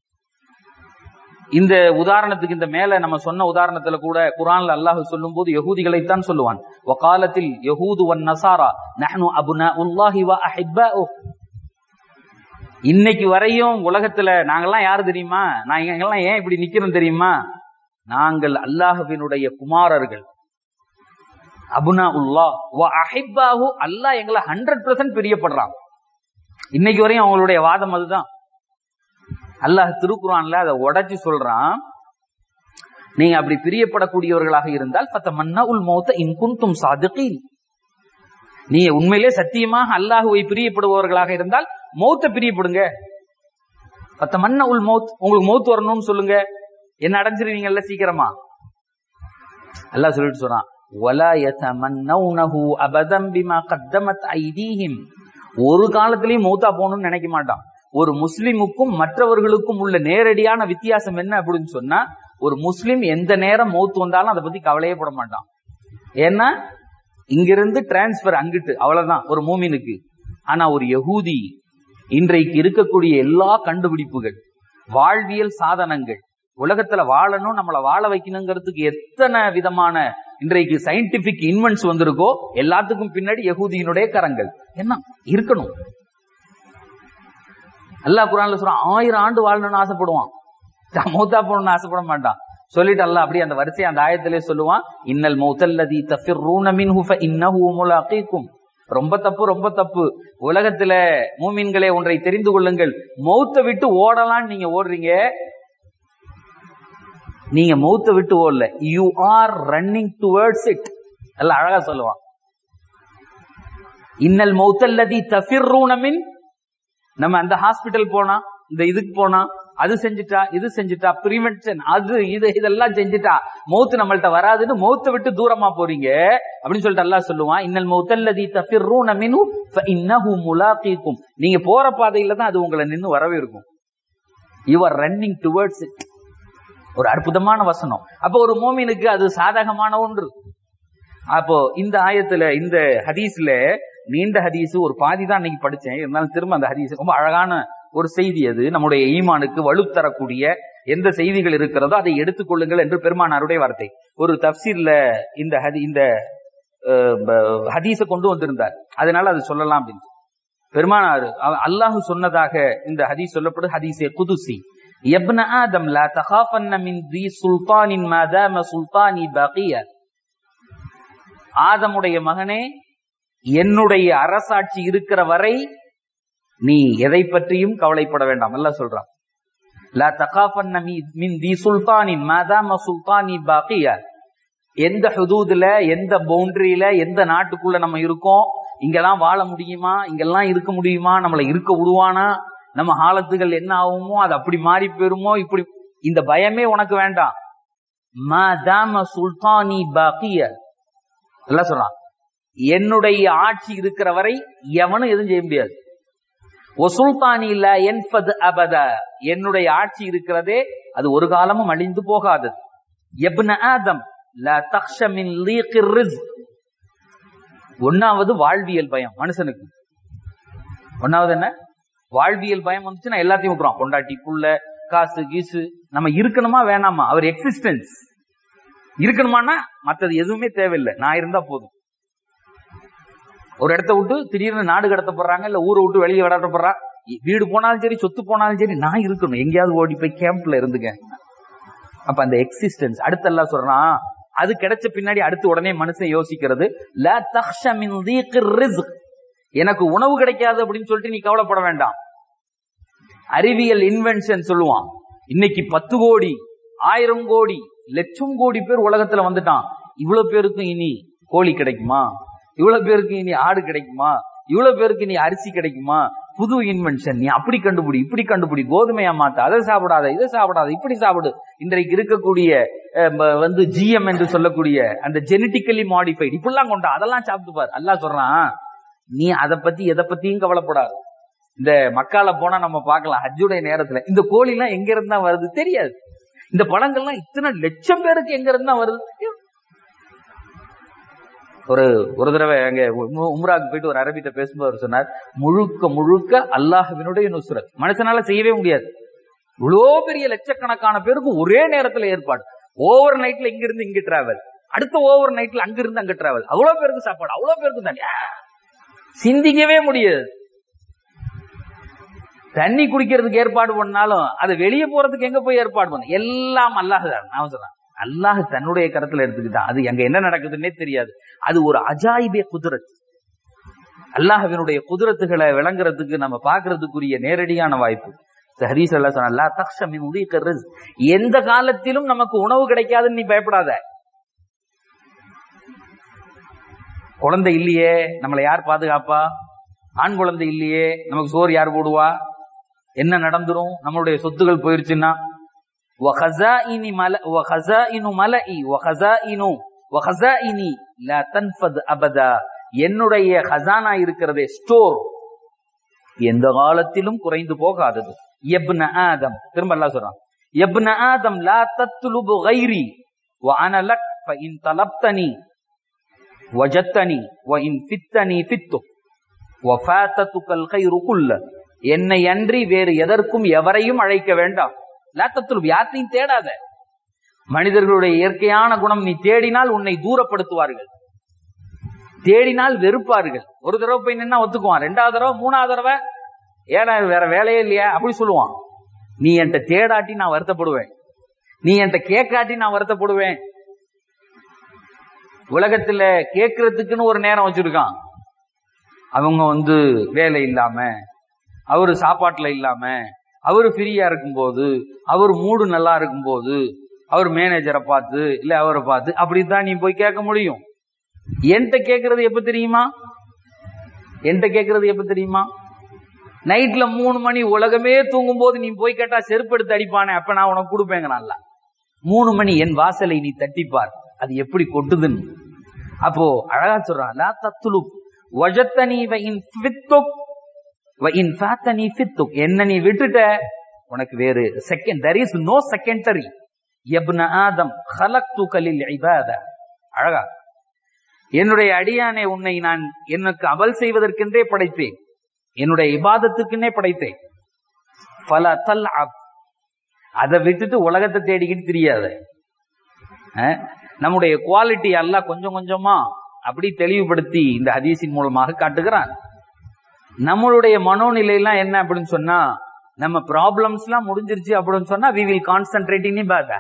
இந்த உதாரணத்துக்கு இந்த மேல நம்ம சொன்ன உதாரணத்துல கூட குரான்ல அல்லாஹ் சொல்லும் போது யகூதிகளைத்தான் சொல்லுவான் வகாலத்தில் யகூது வன் நசாரா நஹ்னு அபுனா உல்லாஹி வ அஹிப்பாஉ இன்னைக்கு வரையும் உலகத்துல நாங்கெல்லாம் யாரு தெரியுமா நான் எங்கெல்லாம் ஏன் இப்படி நிக்கிறோம் தெரியுமா நாங்கள் அல்லாஹுவினுடைய குமாரர்கள் அபுனா உல்லா வ அஹிப்பாஹு அல்லாஹ் எங்களை ஹண்ட்ரட் பெர்சன்ட் பிரியப்படுறான் இன்னைக்கு வரையும் அவங்களுடைய வாதம் அதுதான் அல்லாஹ் திருக்குறான்ல அதை உடைச்சு சொல்றான் நீங்க அப்படி பிரியப்படக்கூடியவர்களாக இருந்தால் பத்த மன்னா உல் மௌத்த இன்குந்தும் சாதிகீன் நீங்க உண்மையிலே சத்தியமாக அல்லாஹுவை பிரியப்படுபவர்களாக இருந்தால் மௌத்த பிரியப்படுங்க பத்த மன்ன உல் மௌத் உங்களுக்கு மௌத் வரணும்னு சொல்லுங்க என்ன அடைஞ்சிருவீங்கல்ல சீக்கிரமா அல்லாஹ் சொல்லிட்டு சொல்றான் وَلَا يَتَمَنَّوْنَهُ أَبَدًا بِمَا قَدَّمَتْ أَيْدِيهِمْ ஒரு காலத்திலயும் மௌத்தா போகணும்னு நினைக்க மாட்டான் ஒரு முஸ்லிமுக்கும் மற்றவர்களுக்கும் உள்ள நேரடியான வித்தியாசம் என்ன அப்படின்னு சொன்னா ஒரு முஸ்லிம் எந்த நேரம் மௌத்து வந்தாலும் அதை பத்தி கவலையே பட மாட்டான் ஏன்னா இங்கிருந்து டிரான்ஸ்பர் அங்கிட்டு அவ்வளவுதான் ஒரு மூமினுக்கு ஆனா ஒரு யகூதி இன்றைக்கு இருக்கக்கூடிய எல்லா கண்டுபிடிப்புகள் வாழ்வியல் சாதனங்கள் உலகத்துல வாழணும் நம்மளை வாழ வைக்கணுங்கிறதுக்கு எத்தனை விதமான இன்றைக்கு சயின்டிபிக் இன்வென்ட்ஸ் வந்திருக்கோ எல்லாத்துக்கும் பின்னாடி யகூதியினுடைய கரங்கள் என்ன இருக்கணும் அல்லாஹ் குரான்ல சொல்றான் ஆயிரம் ஆண்டு வாழணும்னு ஆசைப்படுவான் மௌத்தா போகணும்னு ஆசைப்பட மாட்டான் சொல்லிட்டு அல்லாஹ் அப்படியே அந்த வரிசை அந்த ஆயத்திலே சொல்லுவான் இன்னல் மௌத்தல்லதி தஃபிர்ரூன மின்ஹு ஃபஇன்னஹு முலாகீக்கும் ரொம்ப தப்பு ரொம்ப தப்பு உலகத்துல மூமின்களே ஒன்றை தெரிந்து கொள்ளுங்கள் மௌத்த விட்டு ஓடலாம்னு நீங்க ஓடுறீங்க நீங்க மௌத்த விட்டு ஓடல you are running towards it அல்ல அழகா சொல்லுவான் இன்னல் மௌத்தல்லதி தஃபிர்ரூன மின் நம்ம அந்த ஹாஸ்பிட்டல் போனா இந்த இதுக்கு போனா அது செஞ்சுட்டா இது செஞ்சுட்டா ப்ரிவென்ஷன் அது இது இதெல்லாம் செஞ்சுட்டா மௌத்து நம்மள்ட்ட வராதுன்னு மௌத்தை விட்டு தூரமா போறீங்க அப்படின்னு சொல்லிட்டு அல்லாஹ் சொல்லுவான் இன்னல் மௌத்தல்லதி தஃபிர்ரூன மினு ஃபஇன்னஹு முலாகீக்கும் நீங்க போற பாதையில தான் அது உங்களை நின்னு வரவே இருக்கும் you are running towards it ஒரு அற்புதமான வசனம் அப்போ ஒரு மோமினுக்கு அது சாதகமான ஒன்று அப்போ இந்த ஆயத்துல இந்த ஹதீஸ்ல நீண்ட ஹதீஸ் ஒரு பாதி தான் அன்னைக்கு படிச்சேன் இருந்தாலும் திரும்ப அந்த ஹதீஸ் ரொம்ப அழகான ஒரு செய்தி அது நம்முடைய ஈமானுக்கு வலுத்தரக்கூடிய எந்த செய்திகள் இருக்கிறதோ அதை எடுத்துக்கொள்ளுங்கள் என்று பெருமானாருடைய வார்த்தை ஒரு தப்சீர்ல இந்த ஹதி இந்த ஹதீஸ கொண்டு வந்திருந்தார் அதனால அது சொல்லலாம் அப்படின்னு பெருமானார் அல்லாஹு சொன்னதாக இந்த ஹதீஸ் சொல்லப்படும் ஹதீஸே குதுசி ابن آدم لا تخافن من ذي سلطان ما دام سلطاني باقيا ஆதமுடைய மகனே என்னுடைய அரசாட்சி இருக்கிற வரை நீ எதை பற்றியும் கவலைப்பட வேண்டாம் அல்ல சொல்றான் லா தகாஃபன்ன மின் தி சுல்தானின் மாதாம சுல்தானி பாக்கியா எந்த ஹுதூதுல எந்த பவுண்டரியில எந்த நாட்டுக்குள்ள நம்ம இருக்கோம் இங்கெல்லாம் வாழ முடியுமா இங்கெல்லாம் இருக்க முடியுமா நம்மளை இருக்க விடுவானா நம்ம ஹாலத்துகள் என்ன ஆகுமோ அது அப்படி மாறி போயிருமோ இப்படி இந்த பயமே உனக்கு வேண்டாம் மாதாம சுல்தானி பாக்கிய எல்லாம் சொல்றான் என்னுடைய ஆட்சி இருக்கிற வரை எவனும் எதுவும் செய்ய முடியாது ஒசுல்தானி இல்ல என்பது அபத என்னுடைய ஆட்சி இருக்கிறதே அது ஒரு காலமும் அழிந்து போகாதது எப்ன ஆதம் ல தக்ஷ மின் லீக்கிர் ரிஸ்க் ஒன்னாவது வாழ்வியல் பயம் மனுஷனுக்கு ஒன்னாவது என்ன வாழ்வியல் பயம் வந்துச்சுன்னா எல்லாத்தையும் விட்டுறோம் பொண்டாட்டி புள்ள காசு கீசு நம்ம இருக்கணுமா வேணாமா அவர் எக்ஸிஸ்டன்ஸ் இருக்கணுமானா மத்தது எதுவுமே தேவையில்லை நான் இருந்தா போதும் ஒரு இடத்த விட்டு திடீர்னு நாடு கடத்தப்படுறாங்க இல்ல ஊரை விட்டு வெளியே விடப்படுறா வீடு போனாலும் சரி சொத்து போனாலும் சரி நான் இருக்கணும் எங்கேயாவது ஓடி போய் கேம்ப்ல இருந்துங்க அப்ப அந்த எக்ஸிஸ்டன்ஸ் அடுத்து எல்லாம் சொல்றான் அது கிடைச்ச பின்னாடி அடுத்து உடனே மனுஷன் யோசிக்கிறது ல தக்ஷ மின் தீக்கிர் ரிஸ்க் எனக்கு உணவு கிடைக்காது அப்படின்னு சொல்லிட்டு நீ கவலைப்பட வேண்டாம் அறிவியல் இன்வென்ஷன் சொல்லுவான் இன்னைக்கு பத்து கோடி ஆயிரம் கோடி லட்சம் கோடி பேர் உலகத்துல வந்துட்டான் இவ்வளவு பேருக்கும் இனி கோழி கிடைக்குமா இவ்வளவு பேருக்கு இனி ஆடு கிடைக்குமா இவ்வளவு பேருக்கு இனி அரிசி கிடைக்குமா புது இன்வென்ஷன் நீ அப்படி கண்டுபிடி இப்படி கண்டுபிடி கோதுமையா மாத்த அதை சாப்பிடாத இதை சாப்பிடாத இப்படி சாப்பிடு இன்றைக்கு இருக்கக்கூடிய வந்து ஜிஎம் என்று சொல்லக்கூடிய அந்த ஜெனட்டிக்கலி மாடிஃபைடு இப்படிலாம் கொண்டா அதெல்லாம் சாப்பிட்டு பாரு அல்லா சொல்றான் நீ அதை பத்தி எதை பத்தியும் கவலைப்படாது இந்த மக்கால போனா நம்ம பார்க்கலாம் ஹஜ்ஜுடைய நேரத்துல இந்த கோழி எல்லாம் எங்க இருந்தா வருது தெரியாது இந்த பழங்கள்லாம் இத்தனை லட்சம் பேருக்கு எங்க இருந்தா வருது ஒரு ஒரு தடவை அங்க உம்ராக்கு போயிட்டு ஒரு அரபிட்ட பேசும்போது அவர் சொன்னார் முழுக்க முழுக்க அல்லாஹவினுடைய நுசுரத் மனுஷனால செய்யவே முடியாது இவ்வளோ பெரிய லட்சக்கணக்கான பேருக்கு ஒரே நேரத்துல ஏற்பாடு ஓவர் நைட்ல இங்க இருந்து இங்க டிராவல் அடுத்த ஓவர் நைட்ல அங்க இருந்து அங்க டிராவல் அவ்வளவு பேருக்கு சாப்பாடு அவ்வளவு பேருக்கு தண்ணி சிந்திக்கவே முடியாது தண்ணி குடிக்கிறதுக்கு ஏற்பாடு பண்ணாலும் அது வெளியே போறதுக்கு எங்க போய் ஏற்பாடு பண்ண எல்லாம் அல்லாஹ் தான் நான் சொல்றேன் அல்லாஹ் தன்னுடைய கரத்துல எடுத்துக்கிட்டான் அது அங்க என்ன நடக்குதுன்னே தெரியாது அது ஒரு அஜாயிபே குதிரத் அல்லாஹவினுடைய குதிரத்துகளை விளங்குறதுக்கு நம்ம பாக்குறதுக்குரிய நேரடியான வாய்ப்பு ஹரீஸ் அல்லா சொன்னா தக்ஷமின் எந்த காலத்திலும் நமக்கு உணவு கிடைக்காதுன்னு நீ பயப்படாத குழந்தை இல்லையே நம்மளை யார் பாதுகாப்பா ஆண் குழந்தை இல்லையே நமக்கு சோறு யார் போடுவா என்ன நடந்துரும் நம்மளுடைய சொத்துகள் போயிருச்சுன்னா என்னுடைய ஹசானா இருக்கிறதே ஸ்டோர் எந்த காலத்திலும் குறைந்து போகாதது எப்ன ஆதம் திரும்ப எல்லாம் சொல்றான் எப்ன ஆதம் லா தத்துலுபு கைரி وأنا لك فإن طلبتني وجدتني وإن فتني فتك وفاتتك الخير كله என்னை அன்றி வேறு எதற்கும் எவரையும் அழைக்க வேண்டாம் லாத்தத்துல் யாத்தையும் தேடாத மனிதர்களுடைய இயற்கையான குணம் நீ தேடினால் உன்னை தூரப்படுத்துவார்கள் தேடினால் வெறுப்பார்கள் ஒரு தடவை போய் நின்னா ஒத்துக்குவான் ரெண்டாவது தடவை மூணாவது தடவை ஏன்னா வேற வேலையே இல்லையா அப்படி சொல்லுவான் நீ என்கிட்ட தேடாட்டி நான் வருத்தப்படுவேன் நீ என்கிட்ட கேட்காட்டி நான் வருத்தப்படுவேன் உலகத்துல கேட்கறதுக்குன்னு ஒரு நேரம் வச்சிருக்கான் அவங்க வந்து வேலை இல்லாம அவரு சாப்பாட்டுல இல்லாம அவரு ஃப்ரீயா இருக்கும்போது அவர் மூடு நல்லா இருக்கும்போது அவர் மேனேஜரை பார்த்து இல்ல அவரை பார்த்து அப்படித்தான் நீ போய் கேட்க முடியும் என்கிட்ட கேட்கறது எப்ப தெரியுமா என்கிட்ட கேட்கறது எப்ப தெரியுமா நைட்ல மூணு மணி உலகமே தூங்கும் போது நீ போய் கேட்டா செருப்பு எடுத்து அடிப்பானே அப்ப நான் உனக்கு கொடுப்பேங்க நல்லா மூணு மணி என் வாசலை நீ தட்டிப்பார் அது எப்படி கொட்டுதுன்னு அப்போ அழகா சொல்றான் லா தத்துலு வஜத்தனி வயின் ஃபித்துக் வயின் ஃபாத்தனி ஃபித்துக் என்ன நீ விட்டுட்ட உனக்கு வேறு second there is no secondary எப்ன ஆதம் ஹலக்துக லில் இபாத அழகா என்னுடைய அடியானே உன்னை நான் எனக்கு அமல் செய்வதற்கென்றே படைத்தேன் என்னுடைய இபாதத்துக்குன்னே படைத்தேன் பல தல் அதை விட்டுட்டு உலகத்தை தேடிக்கிட்டு தெரியாத நம்முடைய குவாலிட்டி எல்லாம் கொஞ்சம் கொஞ்சமா அப்படி தெளிவுபடுத்தி இந்த ஹதீஸின் மூலமாக காட்டுகிறான் நம்மளுடைய மனோநிலை எல்லாம் என்ன அப்படின்னு சொன்னா நம்ம ப்ராப்ளம்ஸ் எல்லாம் முடிஞ்சிருச்சு அப்படின்னு சொன்னா வி வில் கான்சென்ட்ரேட் இன் பாத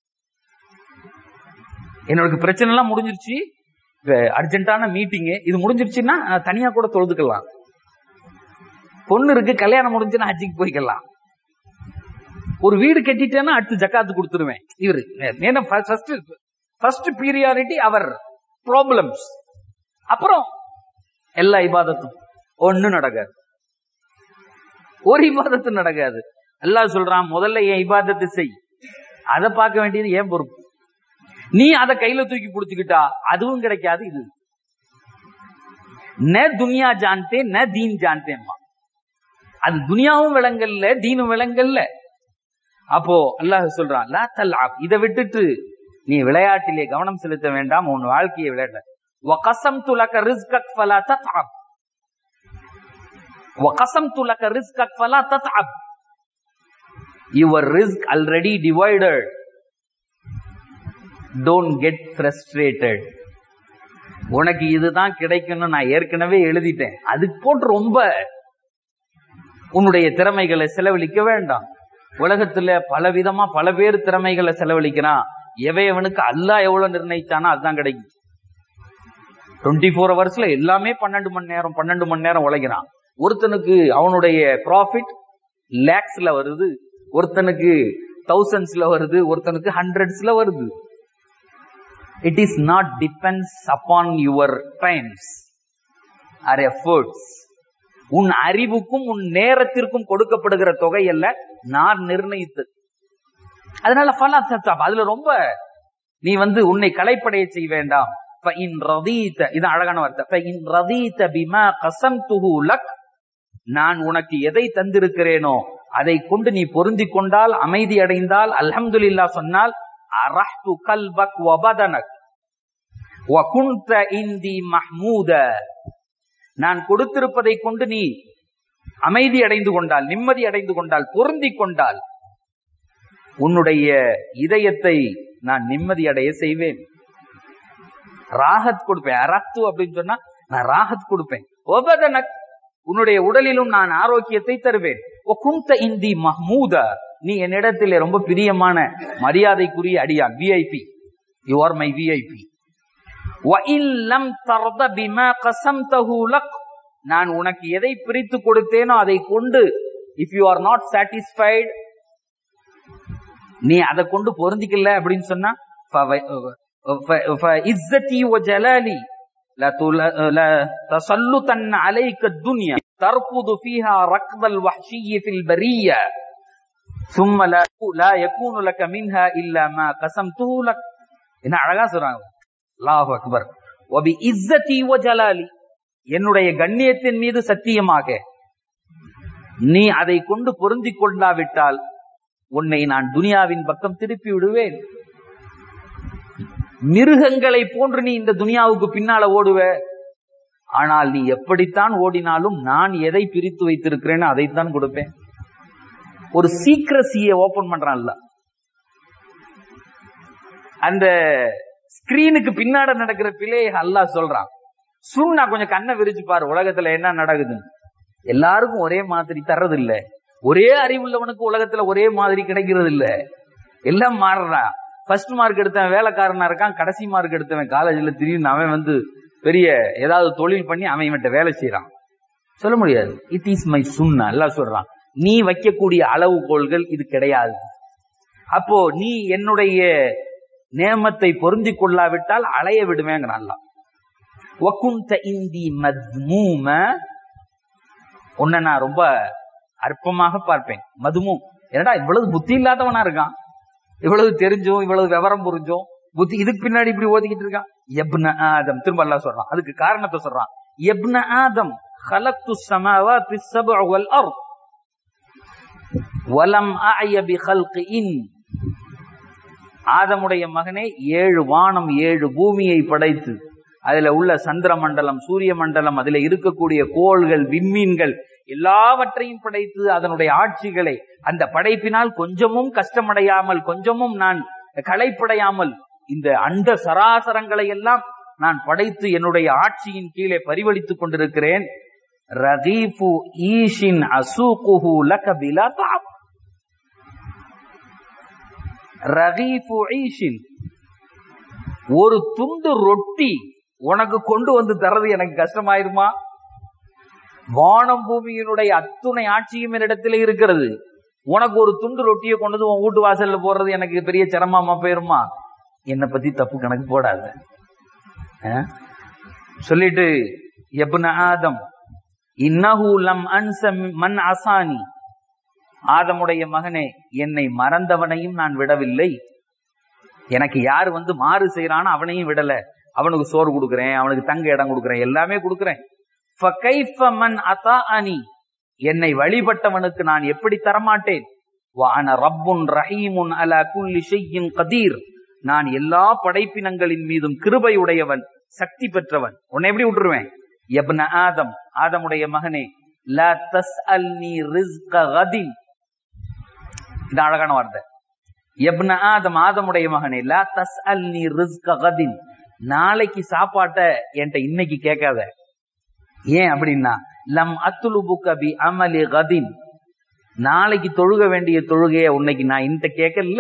என்னோட பிரச்சனை எல்லாம் முடிஞ்சிருச்சு அர்ஜென்ட்டான மீட்டிங் இது முடிஞ்சிருச்சுன்னா தனியா கூட தொழுதுக்கலாம் பொண்ணு இருக்கு கல்யாணம் முடிஞ்சுன்னா ஹஜ்ஜிக்கு போய்க்கலாம் ஒரு வீடு கட்டிட்டேன்னா அடுத்து ஜக்காத்து கொடுத்துருவேன் இவரு ஏன்னா ஃபர்ஸ்ட் ஃபர்ஸ்ட் பீரியாரிட்டி அவர் ப்ராப்ளம்ஸ் அப்புறம் எல்லா இபாதத்தும் ஒண்ணு நடக்காது ஒரு இபாதத்து நடக்காது அல்லாஹ் சொல்றான் முதல்ல என் இபாதத்தை செய் அதை பார்க்க வேண்டியது ஏன் பொறுப்பு நீ அதை கையில தூக்கி பிடிச்சுக்கிட்டா அதுவும் கிடைக்காது இது ந துனியா ஜான்தே ந தீன் ஜான்தேம்மா அது துனியாவும் விளங்கல்ல தீனும் விளங்கல்ல அப்போ அல்லாஹ் சொல்றான் லா தல்லாப் இதை விட்டுட்டு நீ விளையாட்டிலே கவனம் செலுத்த வேண்டாம் உன் வாழ்க்கையை விளையாட وقسمت لك رزقك فلا تتعب وقسمت لك رزقك فلا تتعب your risk already divided don't get frustrated உனக்கு இதுதான் கிடைக்கணும் நான் ஏற்கனவே எழுதிட்டேன் அதுக்கு போட்டு ரொம்ப உன்னுடைய திறமைகளை செலவழிக்க வேண்டாம் உலகத்துல பல விதமா பல பேர் திறமைகளை செலவழிக்கிறான் எவையவனுக்கு அல்லா எவ்வளவு நிர்ணயிச்சானோ அதுதான் கிடைக்கும் டுவெண்ட்டி ஃபோர் ஹவர்ஸ்ல எல்லாமே பன்னெண்டு மணி நேரம் பன்னெண்டு மணி நேரம் உழைக்கிறான் ஒருத்தனுக்கு அவனுடைய ப்ராஃபிட் லேக்ஸ்ல வருது ஒருத்தனுக்கு தௌசண்ட்ஸ்ல வருது ஒருத்தனுக்கு ஹண்ட்ரட்ஸ்ல வருது it is not depends upon your times or efforts உன் அறிவுக்கும் உன் நேரத்திற்கும் கொடுக்கப்படுகிற தொகை அல்ல நான் நிர்ணயித்தது அதனால ஃபலா தத்தாப் அதுல ரொம்ப நீ வந்து உன்னை கலைப்படைய செய்ய வேண்டாம் இது அழகான வார்த்தை நான் உனக்கு எதை தந்திருக்கிறேனோ அதை கொண்டு நீ பொருந்தி கொண்டால் அமைதி அடைந்தால் அல்ஹம்துலில்லா சொன்னால் அரஹ்து கல்பக் வபதனக் வகுந்த இந்தி மஹ்மூத நான் கொடுத்திருப்பதை கொண்டு நீ அமைதி அடைந்து கொண்டால் நிம்மதி அடைந்து கொண்டால் பொருந்தி கொண்டால் உன்னுடைய இதயத்தை நான் நிம்மதி அடைய செய்வேன் ராகத் கொடுப்பேன் அரத்து அப்படின்னு சொன்னா நான் ராகத் கொடுப்பேன் ஒபதனக் உன்னுடைய உடலிலும் நான் ஆரோக்கியத்தை தருவேன் குந்த இந்தி மஹ்மூத நீ என்னிடத்தில் ரொம்ப பிரியமான மரியாதைக்குரிய அடியான் VIP you are my VIP நான் உனக்கு எதை பிரித்து கொடுத்தேனோ அதை கொண்டு if you are not satisfied நீ அதை கொண்டு பொருந்திக்கல அப்படின்னு சொன்னா இஸ்ஸத்தி وجلالي لتسلطن عليك الدنيا تركض فيها ركض الوحشي في البرية ثم لا لا يكون لك منها إلا ما قسمته لك என்ன அழகா சொல்றாங்க அல்லாஹ் அக்பர் வபி இஸ்ஸத்தி வஜலாலி என்னுடைய கண்ணியத்தின் மீது சத்தியமாக நீ அதை கொண்டு பொருந்தி கொள்ளாவிட்டால் உன்னை நான் துனியாவின் பக்கம் திருப்பி விடுவேன் மிருகங்களை போன்று நீ இந்த துனியாவுக்கு பின்னால ஓடுவ ஆனால் நீ எப்படித்தான் ஓடினாலும் நான் எதை பிரித்து வைத்திருக்கிறேன்னு அதைத்தான் கொடுப்பேன் ஒரு சீக்கிரசிய ஓபன் பண்றான்ல அந்த ஸ்கிரீனுக்கு பின்னாட நடக்கிற பிள்ளையை அல்லா சொல்றான் சுண்ணா கொஞ்சம் கண்ணை விரிச்சு பாரு உலகத்துல என்ன நடக்குது எல்லாருக்கும் ஒரே மாதிரி தர்றது இல்ல ஒரே அறிவுள்ளவனுக்கு உலகத்துல ஒரே மாதிரி கிடைக்கிறது இல்ல எல்லாம் மாறுறான் ஃபர்ஸ்ட் மார்க் எடுத்தவன் வேலைக்காரனா இருக்கான் கடைசி மார்க் எடுத்தவன் காலேஜ்ல திடீர்னு அவன் வந்து பெரிய ஏதாவது தொழில் பண்ணி அவன் இவன்ட்ட வேலை செய்யறான் சொல்ல முடியாது இட் இஸ் மை சுண்ணா எல்லாம் சொல்றான் நீ வைக்கக்கூடிய அளவுகோல்கள் இது கிடையாது அப்போ நீ என்னுடைய நேமத்தை பொருந்தி கொள்ளாவிட்டால் அலைய விடுவேங்கிறான் வகுந்த இந்தி மத்மூம உன்னை நான் ரொம்ப அற்பமாக பார்ப்பேன் மதுமு என்னடா இவ்வளவு புத்தி இல்லாதவனா இருக்கான் இவ்வளவு தெரிஞ்சும் இவ்வளவு விவரம் புரிஞ்சும் புத்தி இதுக்கு பின்னாடி இப்படி ஓதிக்கிட்டு இருக்கான் எப்ன ஆதம் திரும்ப எல்லாம் சொல்றான் அதுக்கு காரணத்தை சொல்றான் எப்ன ஆதம் خلقت السماوات السبع والأرض ولم أعي بخلق إن ஆதமுடைய மகனே ஏழு வானம் ஏழு பூமியை படைத்து அதுல உள்ள சந்திர மண்டலம் சூரிய மண்டலம் அதுல இருக்கக்கூடிய கோள்கள் விண்மீன்கள் எல்லாவற்றையும் படைத்து அதனுடைய ஆட்சிகளை அந்த படைப்பினால் கொஞ்சமும் கஷ்டமடையாமல் கொஞ்சமும் நான் களைப்படையாமல் இந்த அண்ட சராசரங்களை எல்லாம் நான் படைத்து என்னுடைய ஆட்சியின் கீழே பரிவளித்துக் கொண்டிருக்கிறேன் ரகீஃபு ஈஷின் அசூகுஹு லக பிலா தாப் ரகீஃபு ஈஷின் ஒரு துண்டு ரொட்டி உனக்கு கொண்டு வந்து தர்றது எனக்கு கஷ்டமாயிருமா வானம் பூமியினுடைய அத்துணை ஆட்சியும் என்னிடத்துல இருக்கிறது உனக்கு ஒரு துண்டு ரொட்டியை கொண்டு வந்து உன் வீட்டு வாசல்ல போடுறது எனக்கு பெரிய சிரமமா போயிருமா என்னை பத்தி தப்பு கணக்கு போடாத அஹ்? சொல்லிட்டு எப்ன ஆதம் இன்னஹு லம் அன்ச மன் அசானி ஆதமுடைய மகனே என்னை மறந்தவனையும் நான் விடவில்லை எனக்கு யார் வந்து மாறு செய்யறானோ அவனையும் விடல அவனுக்கு சோறு கொடுக்கிறேன் அவனுக்கு தங்க இடம் கொடுக்கிறேன் எல்லாமே கொடுக்கிறேன் فَكَيْفَ مَنْ أَطَاعَنِي என்னை வழிபட்டவனுக்கு நான் எப்படி தரமாட்டேன் وَأَنَا رَبٌّ رَحِيمٌ عَلَى كُلِّ شَيْءٍ قَدِيرٌ நான் எல்லா படைப்பினங்களின் மீதும் கிருபை உடையவன் சக்தி பெற்றவன் உன்னை எப்படி விட்டுருவேன் எப்ன ஆதம் ஆதமுடைய மகனே லா தஸ்அல்னி ரிஸ்க கதின் இது அழகான வார்த்தை எப்ன ஆதம் ஆதமுடைய மகனே லா தஸ்அல்னி ரிஸ்க கதின் நாளைக்கு சாப்பாட்ட என்கிட்ட இன்னைக்கு கேட்காத ஏன் அப்படின்னா லம் அத்துலுபுக்க பி அமலி கதின் நாளைக்கு தொழுக வேண்டிய தொழுகைய உன்னைக்கு நான் இந்த கேட்கல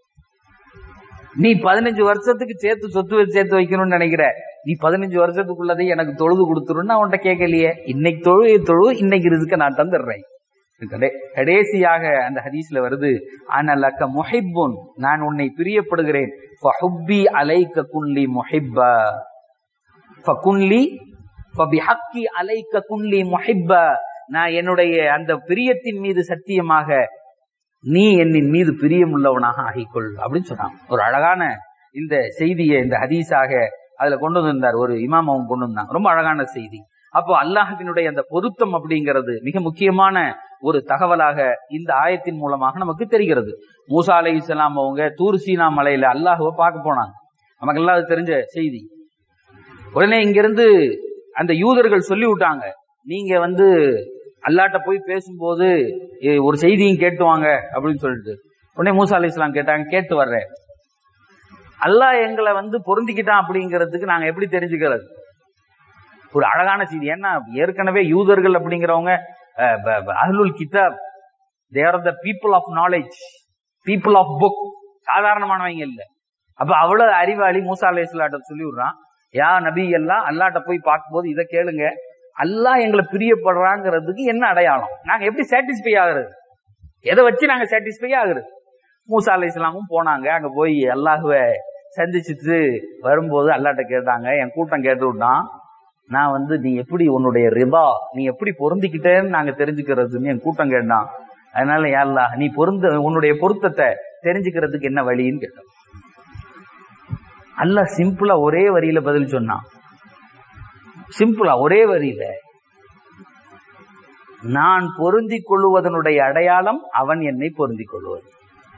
நீ பதினஞ்சு வருஷத்துக்கு சேர்த்து சொத்து வச்சு சேர்த்து வைக்கணும்னு நினைக்கிற நீ பதினஞ்சு வருஷத்துக்குள்ளதை எனக்கு தொழுது கொடுத்துருன்னு உன்கிட்ட கேட்கலையே இன்னைக்கு தொழுகை தொழு இன்னைக்கு ரிஸ்க நான் தந்துடுறேன் கடை- கடைசியாக அந்த ஹதீஸ்ல வருது அனலக்க முஹிப்புன் நான் உன்னை பிரியப்படுகிறேன் ஃபஹுப்பி அலைக்க குன்லி முஹிப்பா ஃபகுன்லி ஃபபிஹக்கி அலைக்க குன்லி முஹிப்பா நான் என்னுடைய அந்த பிரியத்தின் மீது சத்தியமாக நீ என்னின் மீது பிரியம் உள்ளவனாக ஆகிக்கொள் அப்படின்னு சொன்னான் ஒரு அழகான இந்த செய்தியை இந்த ஹதீஸாக அதுல கொண்டு வந்திருந்தார் ஒரு இமாம் அவங்க கொண்டு வந்தாங்க ரொம்ப அழகான செய்தி அப்போ அல்லாஹினுடைய அந்த பொருத்தம் அப்படிங்கிறது மிக முக்கியமான ஒரு தகவலாக இந்த ஆயத்தின் மூலமாக நமக்கு தெரிகிறது மூசா அலை இஸ்லாம் அவங்க தூர் சீனா மலையில அல்லாஹுவை பார்க்க போனாங்க நமக்கு எல்லாம் அது தெரிஞ்ச செய்தி உடனே இங்கிருந்து அந்த யூதர்கள் சொல்லி விட்டாங்க நீங்க வந்து அல்லாட்ட போய் பேசும்போது "ஏ, ஒரு செய்தியும் கேட்டு வாங்க அப்படின்னு சொல்லிட்டு உடனே மூசா அலி இஸ்லாம் கேட்டாங்க கேட்டு வர்றேன் அல்லாஹ் எங்களை வந்து பொருந்திக்கிட்டான் அப்படிங்கிறதுக்கு நாங்க எப்படி தெரிஞ்சுக்கிறது ஒரு அழகான செய்தி ஏன்னா ஏற்கனவே யூதர்கள் அப்படிங்கிறவங்க அஹ், ப- ப- அஹ்லுல் கிதாப் they're the people of knowledge people of book சாதாரணமானவங்க இல்ல அப்ப அவ்வளவு அறிவாளி மூசா அலி இஸ்லாட்ட சொல்லி விடுறான் யா நபி எல்லாம் அல்லாட்ட போய் பார்க்கும்போது இதை கேளுங்க அல்லாஹ் எங்களை பிரியப்படுறாங்கிறதுக்கு என்ன அடையாளம் நாங்க எப்படி சாட்டிஸ்ஃபை ஆகுறது எதை வச்சு நாங்க சாட்டிஸ்ஃபை ஆகுறது மூசா அலை இஸ்லாமும் போனாங்க அங்க போய் அல்லாஹுவை சந்திச்சுட்டு வரும்போது அல்லாட்ட கேட்டாங்க என் கூட்டம் கேட்டு விட்டான் நான் வந்து நீ எப்படி உன்னுடைய ரிபா நீ எப்படி பொருந்திக்கிட்டேன்னு நாங்க தெரிஞ்சுக்கிறதுன்னு என் கூட்டம் கேட்டான் அதனால யா அல்லாஹ் நீ பொருந்த உன்னுடைய பொருத்தத்தை தெரிஞ்சுக்கிறதுக்கு என்ன வழின்னு கேட்டான் அல்லாஹ் சிம்பிளா ஒரே வரியில பதில் சொன்னான் சிம்பிளா ஒரே வரியில நான் பொருந்திக் கொள்வதனுடைய அடையாளம் அவன் என்னை பொருந்திக் கொள்வது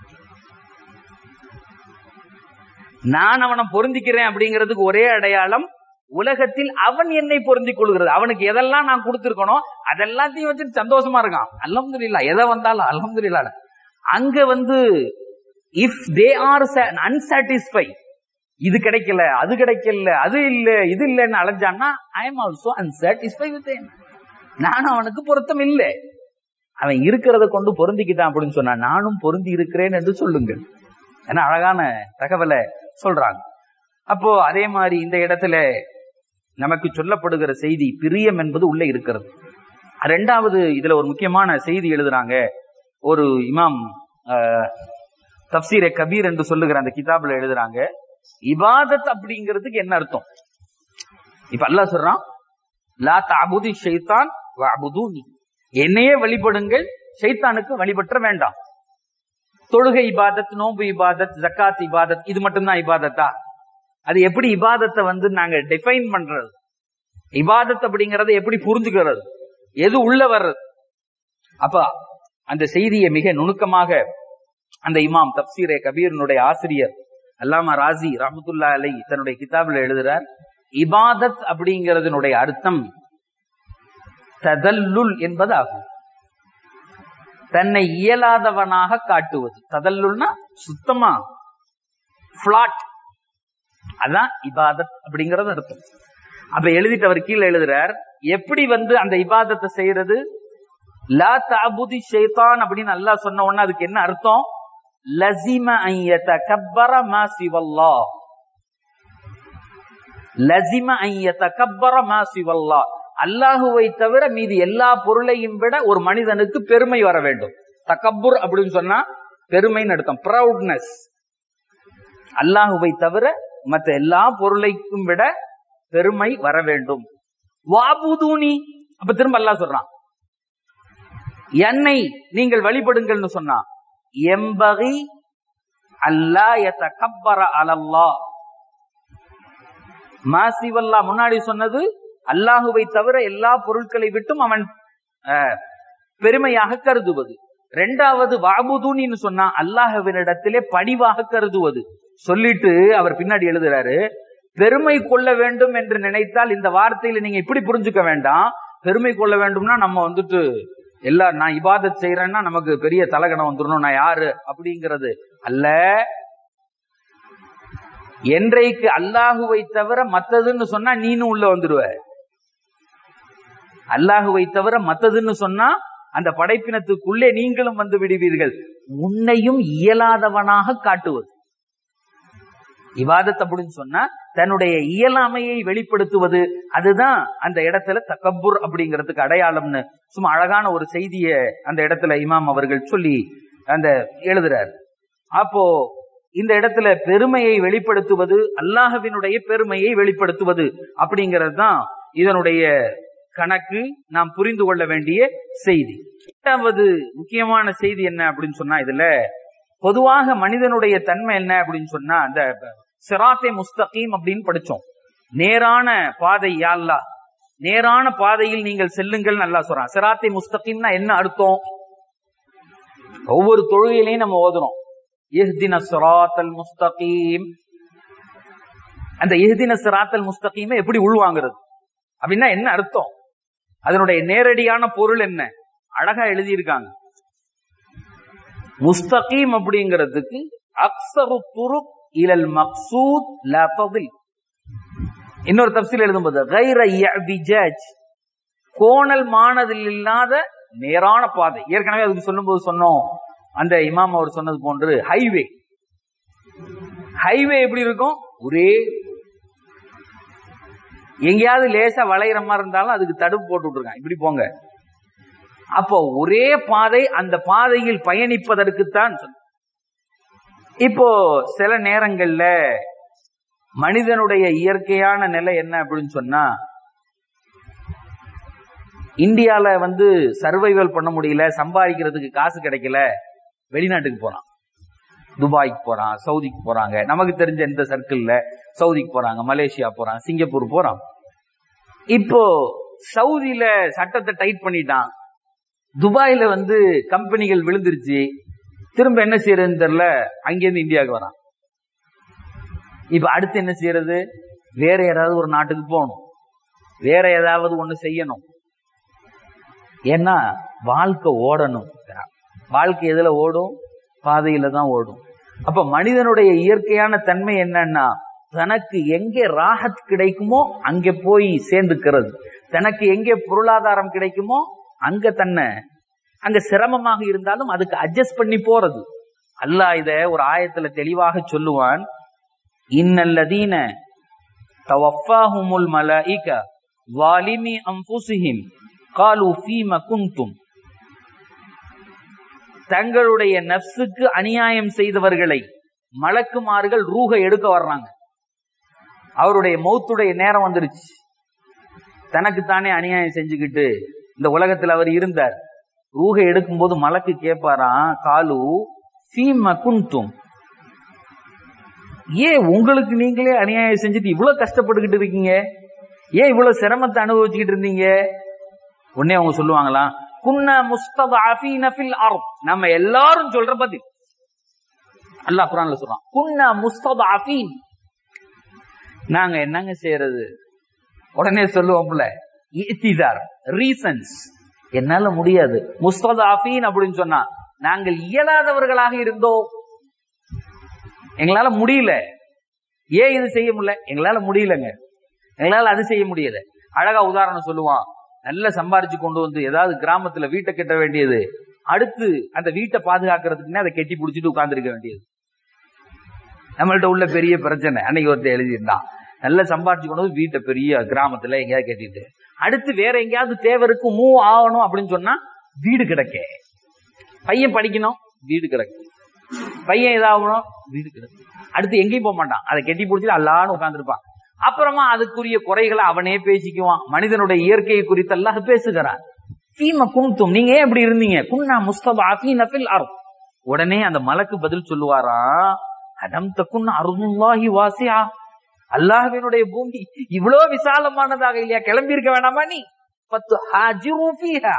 நான் அவனை பொருந்திக்கிறேன் அப்படிங்கிறதுக்கு ஒரே அடையாளம் உலகத்தில் அவன் என்னை பொருந்திக் கொள்கிறது அவனுக்கு எதெல்லாம் நான் கொடுத்திருக்கணும் அதெல்லாத்தையும் வச்சுட்டு சந்தோஷமா இருக்கான் அல்ஹம்துலில்லா எதை வந்தாலும் அல்ஹம்துலில்லா அங்க வந்து இஃப் தே ஆர் அன்சாட்டிஸ்ஃபை இது கிடைக்கல அது கிடைக்கல அது இல்ல இது இல்லைன்னு அலைஞ்சான்னா I am also unsatisfy with நானும் அவனுக்கு பொருத்தம் இல்லை அவன் இருக்கிறத கொண்டு பொருந்திக்கிட்டான் அப்படின்னு சொன்னா நானும் பொருந்தி இருக்கிறேன் என்று சொல்லுங்கள் ஏன்னா அழகான தகவலை சொல்றாங்க அப்போ அதே மாதிரி இந்த இடத்துல நமக்கு சொல்லப்படுகிற செய்தி பிரியம் என்பது உள்ள இருக்கிறது ரெண்டாவது இதுல ஒரு முக்கியமான செய்தி எழுதுறாங்க ஒரு இமாம் அஹ், தப்சீரே கபீர் என்று சொல்லுகிற அந்த கிதாபுல எழுதுறாங்க இபாதத் அப்படிங்கிறதுக்கு என்ன அர்த்தம் இப்ப அல்லாஹ் சொல்றான் லா தஅபுதி ஷைத்தான் வஅபுதூனி என்னையே வழிபடுங்கள் ஷைத்தானுக்கு வழிபற்ற வேண்டாம் தொழுகை இபாதத் நோன்பு இபாதத் ஜக்காத் இபாதத் இது மட்டும்தான் இபாதத்தா அது எப்படி இபாதத்தை வந்து நாங்க டிஃபைன் பண்றது இபாதத் அப்படிங்கறத எப்படி புரிஞ்சுக்கிறது எது உள்ள வர்றது அப்ப அந்த செய்தியை மிக நுணுக்கமாக அந்த இமாம் தப்சீரே கபீரனுடைய ஆசிரியர் அல்லாமா ராசி ரஹமத்துல்லா அலை தன்னுடைய கிதாபில் எழுதுறார் இபாதத் அப்படிங்கறதனுடைய அர்த்தம் ததல்லுல் என்பது ஆகும் தன்னை இயலாதவனாக காட்டுவது ததல்லுல்னா சுத்தமா பிளாட் அதான் இபாதத் அப்படிங்கறது அர்த்தம் அப்ப எழுதிட்டு அவர் கீழே எழுதுறார் எப்படி வந்து அந்த இபாதத்தை செய்யறது லா தாபுதி ஷைத்தான் அப்படின்னு அல்லாஹ் சொன்ன உடனே அதுக்கு என்ன அர்த்தம் லசிம ஐயத கப்பர மா சிவல்லா லசிம ஐயத கப்பர மா சிவல்லா அல்லாஹுவை தவிர மீது எல்லா பொருளையும் விட ஒரு மனிதனுக்கு பெருமை வர வேண்டும் தக்கப்புர் அப்படின்னு சொன்னா பெருமைன்னு அர்த்தம் ப்ரௌட்னஸ் அல்லாஹுவை தவிர மற்ற எல்லா பொருளைக்கும் விட பெருமை வர வேண்டும் வாபுதூனி அப்ப திரும்ப அல்லாஹ் சொல்றான் என்னை நீங்கள் வழிபடுங்கள்னு சொன்னா எம்பகி அல்லா எத்தக்கப்பர அலல்லா மாசிவல்லா முன்னாடி சொன்னது அல்லாஹுவை தவிர எல்லா பொருட்களை விட்டும் அவன் அஹ், பெருமையாக கருதுவது ரெண்டாவது வாபுதூனின்னு சொன்னா அல்லாஹுவினிடத்திலே பணிவாக கருதுவது சொல்லிட்டு அவர் பின்னாடி எழுதுறாரு பெருமை கொள்ள வேண்டும் என்று நினைத்தால் இந்த வார்த்தையில நீங்க இப்படி புரிஞ்சுக்க வேண்டாம் பெருமை கொள்ள வேண்டும்னா நம்ம வந்துட்டு எல்லா நான் இபாதத் செய்யறேன்னா நமக்கு பெரிய தலகணம் வந்துடணும் நான் யாரு அப்படிங்கிறது அல்ல என்றைக்கு அல்லாஹுவை தவிர மத்ததுன்னு சொன்னா நீனும் உள்ள வந்துடுவ அல்லாஹுவை தவிர மத்ததுன்னு சொன்னா அந்த படைப்பினத்துக்குள்ளே நீங்களும் வந்து விடுவீர்கள் உன்னையும் இயலாதவனாக காட்டுவது இவாதத் அப்படின்னு சொன்னா தன்னுடைய இயலாமையை வெளிப்படுத்துவது அதுதான் அந்த இடத்துல தக்கப்புர் அப்படிங்கிறதுக்கு அடையாளம்னு சும்மா அழகான ஒரு செய்திய அந்த இடத்துல இமாம் அவர்கள் சொல்லி அந்த எழுதுறார் அப்போ இந்த இடத்துல பெருமையை வெளிப்படுத்துவது அல்லாஹ்வினுடைய பெருமையை வெளிப்படுத்துவது அப்படிங்கிறது தான் இதனுடைய கணக்கு நாம் புரிந்து கொள்ள வேண்டிய செய்தி இரண்டாவது முக்கியமான செய்தி என்ன அப்படின்னு சொன்னா இதுல பொதுவாக மனிதனுடைய தன்மை என்ன அப்படின்னு சொன்னா அந்த சிராத்தை முஸ்தகீம் அப்படின்னு படிச்சோம் நேரான பாதை யாழ்லா நேரான பாதையில் நீங்கள் செல்லுங்கள் நல்லா சொல்றான் சிராத்தை முஸ்தகீம்னா என்ன அர்த்தம் ஒவ்வொரு தொழுகையிலையும் நம்ம ஓதுறோம் இஹ்தின சிராத்தல் முஸ்தகீம் அந்த இஹ்தின சிராத்தல் முஸ்தகீமை எப்படி உள்வாங்கிறது அப்படின்னா என்ன அர்த்தம் அதனுடைய நேரடியான பொருள் என்ன அழகா எழுதியிருக்காங்க முஸ்தகீம் அப்படிங்கிறதுக்கு அக்சரு துருக் இலல் மக்சூத் லபதில் இன்னொரு தப்சில் எழுதும்போது கைர யபிஜாஜ் கோணல் மானதில் இல்லாத நேரான பாதை ஏற்கனவே அதுக்கு சொல்லும்போது சொன்னோம் அந்த இமாம் அவர் சொன்னது போன்று ஹைவே ஹைவே எப்படி இருக்கும் ஒரே எங்கேயாவது லேசா வளையிற மாதிரி இருந்தாலும் அதுக்கு தடுப்பு போட்டு விட்டுருக்கான் இப்படி போங்க அப்போ ஒரே பாதை அந்த பாதையில் பயணிப்பதற்குத்தான் சொன்ன இப்போ சில நேரங்கள்ல மனிதனுடைய இயற்கையான நிலை என்ன அப்படின்னு சொன்னா இந்தியால வந்து சர்வைவல் பண்ண முடியல சம்பாதிக்கிறதுக்கு காசு கிடைக்கல வெளிநாட்டுக்கு போறான் துபாய்க்கு போறான் சவுதிக்கு போறாங்க நமக்கு தெரிஞ்ச எந்த சர்க்கிள்ல சவுதிக்கு போறாங்க மலேசியா போறான் சிங்கப்பூர் போறான் இப்போ சவுதியில சட்டத்தை டைட் பண்ணிட்டான் துபாயில வந்து கம்பெனிகள் விழுந்துருச்சு திரும்ப என்ன செய்யறதுன்னு தெரியல அங்கிருந்து இந்தியாவுக்கு வரான் இப்ப அடுத்து என்ன செய்யறது வேற யாராவது ஒரு நாட்டுக்கு போகணும் வேற ஏதாவது ஒண்ணு செய்யணும் ஏன்னா வாழ்க்கை ஓடணும் வாழ்க்கை எதுல ஓடும் பாதையில தான் ஓடும் அப்ப மனிதனுடைய இயற்கையான தன்மை என்னன்னா தனக்கு எங்கே ராகத் கிடைக்குமோ அங்கே போய் சேர்ந்துக்கிறது தனக்கு எங்கே பொருளாதாரம் கிடைக்குமோ அங்க தன்னை அங்க சிரமமாக இருந்தாலும் அதுக்கு அட்ஜஸ்ட் பண்ணி போறது அல்லாஹ் இத ஒரு ஆயத்துல தெளிவாக சொல்லுவான் இன்னல்லதீன தவஃபாஹுமுல் மலாயிக வாலிமி அம்புசிஹிம் காலு ஃபீம குந்தும் தங்களுடைய நப்சுக்கு அநியாயம் செய்தவர்களை மலக்குமார்கள் ரூக எடுக்க வர்றாங்க அவருடைய மௌத்துடைய நேரம் வந்துருச்சு தனக்கு தானே அநியாயம் செஞ்சுக்கிட்டு இந்த உலகத்துல அவர் இருந்தார் ரூகை எடுக்கும்போது மலக்கு கேட்பாராம் காலு சீம குந்தும் ஏன் உங்களுக்கு நீங்களே அநியாயம் செஞ்சுட்டு இவ்வளவு கஷ்டப்பட்டுக்கிட்டு இருக்கீங்க ஏன் இவ்வளவு சிரமத்தை அனுபவிச்சுக்கிட்டு இருந்தீங்க உடனே அவங்க சொல்லுவாங்களாம் குன்ன முஸ்ததாஃபீன ஃபில் அர்த் நம்ம எல்லாரும் சொல்ற பத்தி அல்லாஹ் குர்ஆன்ல சொல்றான் குன்ன முஸ்ததாஃபீன் நாங்க என்னங்க செய்யறது உடனே சொல்லுவோம்ல இத்திதார் ரீசன்ஸ் என்னால முடியாது முஸ்ததாஃபீன் அப்படின்னு சொன்னா நாங்கள் இயலாதவர்களாக இருந்தோம் எங்களால முடியல ஏன் இது செய்ய முடியல எங்களால முடியலங்க எங்களால அது செய்ய முடியல அழகா உதாரணம் சொல்லுவான் நல்லா சம்பாரிச்சு கொண்டு வந்து ஏதாவது கிராமத்துல வீட்டை கட்ட வேண்டியது அடுத்து அந்த வீட்டை பாதுகாக்கிறதுக்குன்னே அதை கெட்டி பிடிச்சிட்டு உட்கார்ந்துருக்க வேண்டியது நம்மள்ட்ட உள்ள பெரிய பிரச்சனை அன்னைக்கு ஒருத்தர் எழுதியிருந்தான் நல்லா சம்பாரிச்சு கொண்டு வந்து வீட்டை பெரிய கிராமத்துல எங்கேயாவது கட்டிட்டு அடுத்து வேற எங்கேயாவது தேவருக்கு மூவ் ஆகணும் அப்படின்னு சொன்னா வீடு கிடக்க பையன் படிக்கணும் வீடு கிடக்கு பையன் இதாகணும் வீடு கிடக்கு அடுத்து எங்கேயும் போக மாட்டான் அதை கெட்டி பிடிச்சிட்டு அல்லான்னு உட்காந்துருப்பான் அப்புறமா அதுக்குரிய குறைகளை அவனே பேசிக்குவான் மனிதனுடைய இயற்கையை குறித்து அல்லாஹ் பேசுகிறான் ஃபீம குன்தும் நீங்க ஏன் இப்படி இருந்தீங்க குன்னா முஸ்தபா ஃபீன ஃபில் அர்த் உடனே அந்த மலக்கு பதில் சொல்லுவாரா அடம் தக்குன் அருள்லாஹி வாசியா அல்லாஹ்வினுடைய பூமி இவ்வளவு விசாலமானதாக இல்லையா கிளம்பி இருக்க வேணாமா நீ பத்து ஹாஜிரு ஃபீஹா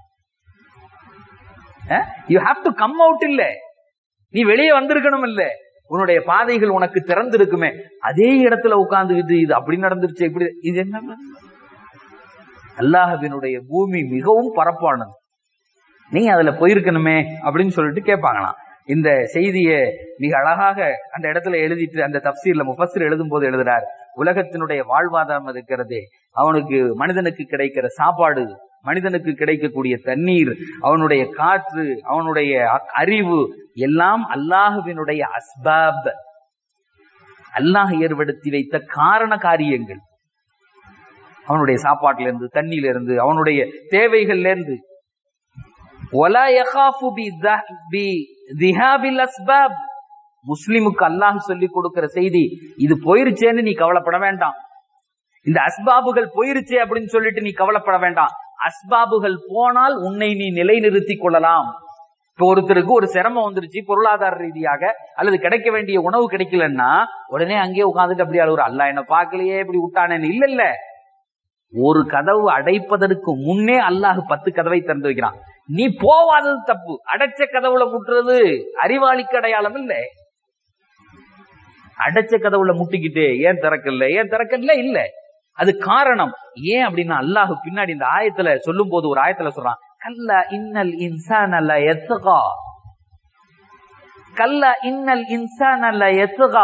you have to come out இல்ல நீ வெளியே வந்திருக்கணும் இல்ல உன்னுடைய பாதைகள் உனக்கு திறந்திருக்குமே அதே இடத்துல உட்கார்ந்துக்கிட்டு இது அப்படி நடந்துருச்சு இப்படி இது என்ன அல்லாஹவினுடைய பூமி மிகவும் பரப்பானது நீ அதுல போயிருக்கணுமே அப்படின்னு சொல்லிட்டு கேட்பாங்களாம் இந்த செய்திய மிக அழகாக அந்த இடத்துல எழுதிட்டு அந்த தப்சீர்ல முஃபஸ்ஸர் எழுதும் போது எழுதுறார் உலகத்தினுடைய வாழ்வாதாரம் இருக்கிறதே அவனுக்கு மனிதனுக்கு கிடைக்கிற சாப்பாடு மனிதனுக்கு கிடைக்கக்கூடிய தண்ணீர் அவனுடைய காற்று அவனுடைய அ- அறிவு எல்லாம் அல்லாஹுவினுடைய அஸ்பாப் அல்லாஹ் ஏற்படுத்தி வைத்த காரண காரியங்கள் அவனுடைய சாப்பாட்டுல இருந்து தண்ணியில இருந்து அவனுடைய தேவைகள்ல இருந்து وَلَا يَخَافُ بِذَ- بِذِهَابِ الْأَسْبَابِ முஸ்லிமுக்கு அல்லாஹ் சொல்லி கொடுக்கிற செய்தி இது போயிருச்சேன்னு நீ கவலைப்பட வேண்டாம் இந்த அஸ்பாபுகள் போயிருச்சே அப்படின்னு சொல்லிட்டு நீ கவலைப்பட வேண்டாம் அஸ்பாபுகள் போனால் உன்னை நீ நிலைநிறுத்திக் கொள்ளலாம் இப்போ ஒருத்தருக்கு ஒரு சிரமம் வந்துருச்சு பொருளாதார ரீதியாக அல்லது கிடைக்க வேண்டிய உணவு கிடைக்கலன்னா உடனே அங்கேயே உட்காந்துட்டு அப்படி அழுகுற அல்லாஹ் என்ன பார்க்கலையே இப்படி விட்டானேன்னு இல்ல இல்ல ஒரு கதவு அடைப்பதற்கு முன்னே அல்லாஹ் பத்து கதவை திறந்து வைக்கிறான் நீ போவாதது தப்பு அடைச்ச கதவுல முட்டுறது அறிவாளிக்கு அடையாளம் இல்ல அடைச்ச கதவுல முட்டிக்கிட்டு ஏன் திறக்கல ஏன் திறக்கல இல்ல அது காரணம் ஏன் அப்படின்னா அல்லாஹ் பின்னாடி இந்த ஆயத்துல சொல்லும் போது ஒரு ஆயத்துல சொல்றான் கல்ல இன்னல் இன்சான் அல்ல எத்துகா கல்ல இன்னல் இன்சான் அல்ல எத்துகா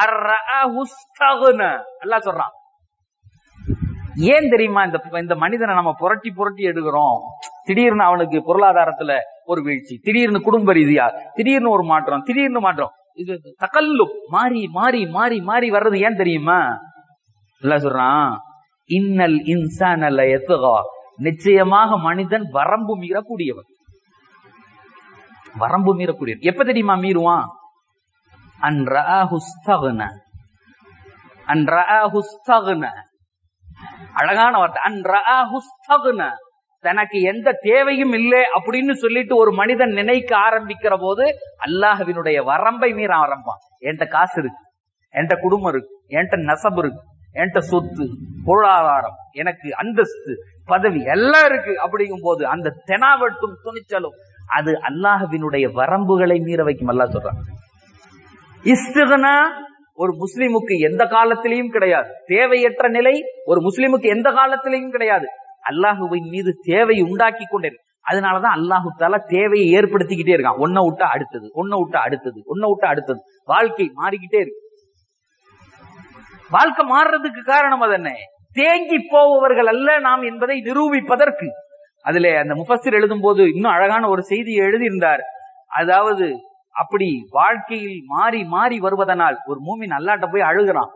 அல்லாஹ் சொல்றான் ஏன் தெரியுமா இந்த இந்த மனிதனை நம்ம புரட்டி புரட்டி எடுக்கிறோம் திடீர்னு அவனுக்கு பொருளாதாரத்துல ஒரு வீழ்ச்சி திடீர்னு குடும்ப ரீதியா திடீர்னு ஒரு மாற்றம் திடீர்னு மாற்றம் இது தகல்லும் மாறி மாறி மாறி மாறி வர்றது ஏன் தெரியுமா இல்ல சொல்றான் இன்னல் இன்சான் அல்ல எத்துகா நிச்சயமாக மனிதன் வரம்பு மீறக்கூடியவன் வரம்பு மீறக்கூடியவன் எப்ப தெரியுமா மீறுவான் அன்றாஹுஸ்தகுன அன்றாஹுஸ்தகுன அழகான வார்த்தை அன்றாஹுஸ்தகுன தனக்கு எந்த தேவையும் இல்லை அப்படின்னு சொல்லிட்டு ஒரு மனிதன் நினைக்க ஆரம்பிக்கிற போது அல்லாஹ்வினுடைய வரம்பை மீற ஆரம்பிப்பான் என்கிட்ட காசு இருக்கு என்கிட்ட குடும்பம் இருக்கு என்கிட்ட நசபு இருக்கு என்கிட்ட சொத்து பொருளாதாரம் எனக்கு அந்தஸ்து பதவி எல்லாம் இருக்கு அப்படிங்கும் போது அந்த தெனாவட்டும் துணிச்சலும் அது அல்லாஹ்வினுடைய வரம்புகளை மீற வைக்கும் அல்லாஹ் சொல்றான் இஸ்திகனா ஒரு முஸ்லிமுக்கு எந்த காலத்திலையும் கிடையாது தேவையற்ற நிலை ஒரு முஸ்லிமுக்கு எந்த காலத்திலையும் கிடையாது அல்லாஹுவின் மீது தேவை உண்டாக்கி கொண்டே இருக்கு. அதனாலதான் அல்லாஹு தாலா தேவையை ஏற்படுத்திக்கிட்டே இருக்கான் ஒன்ன விட்டா அடுத்தது ஒன்ன விட்டா அடுத்தது ஒன்ன விட்டா அடுத்தது வாழ்க்கை மாறிக்கிட்டே இருக்கு வாழ்க்கை மாறுறதுக்கு காரணம் அது என்ன தேங்கி போபவர்கள் அல்ல நாம் என்பதை நிரூபிப்பதற்கு அதுல அந்த முஃபஸ்ஸிர் எழுதும் போது இன்னும் அழகான ஒரு செய்தியை எழுதியிருந்தார் அதாவது அப்படி வாழ்க்கையில் மாறி மாறி வருவதனால் ஒரு மூமின் அல்லாட்ட போய் அழுகிறான்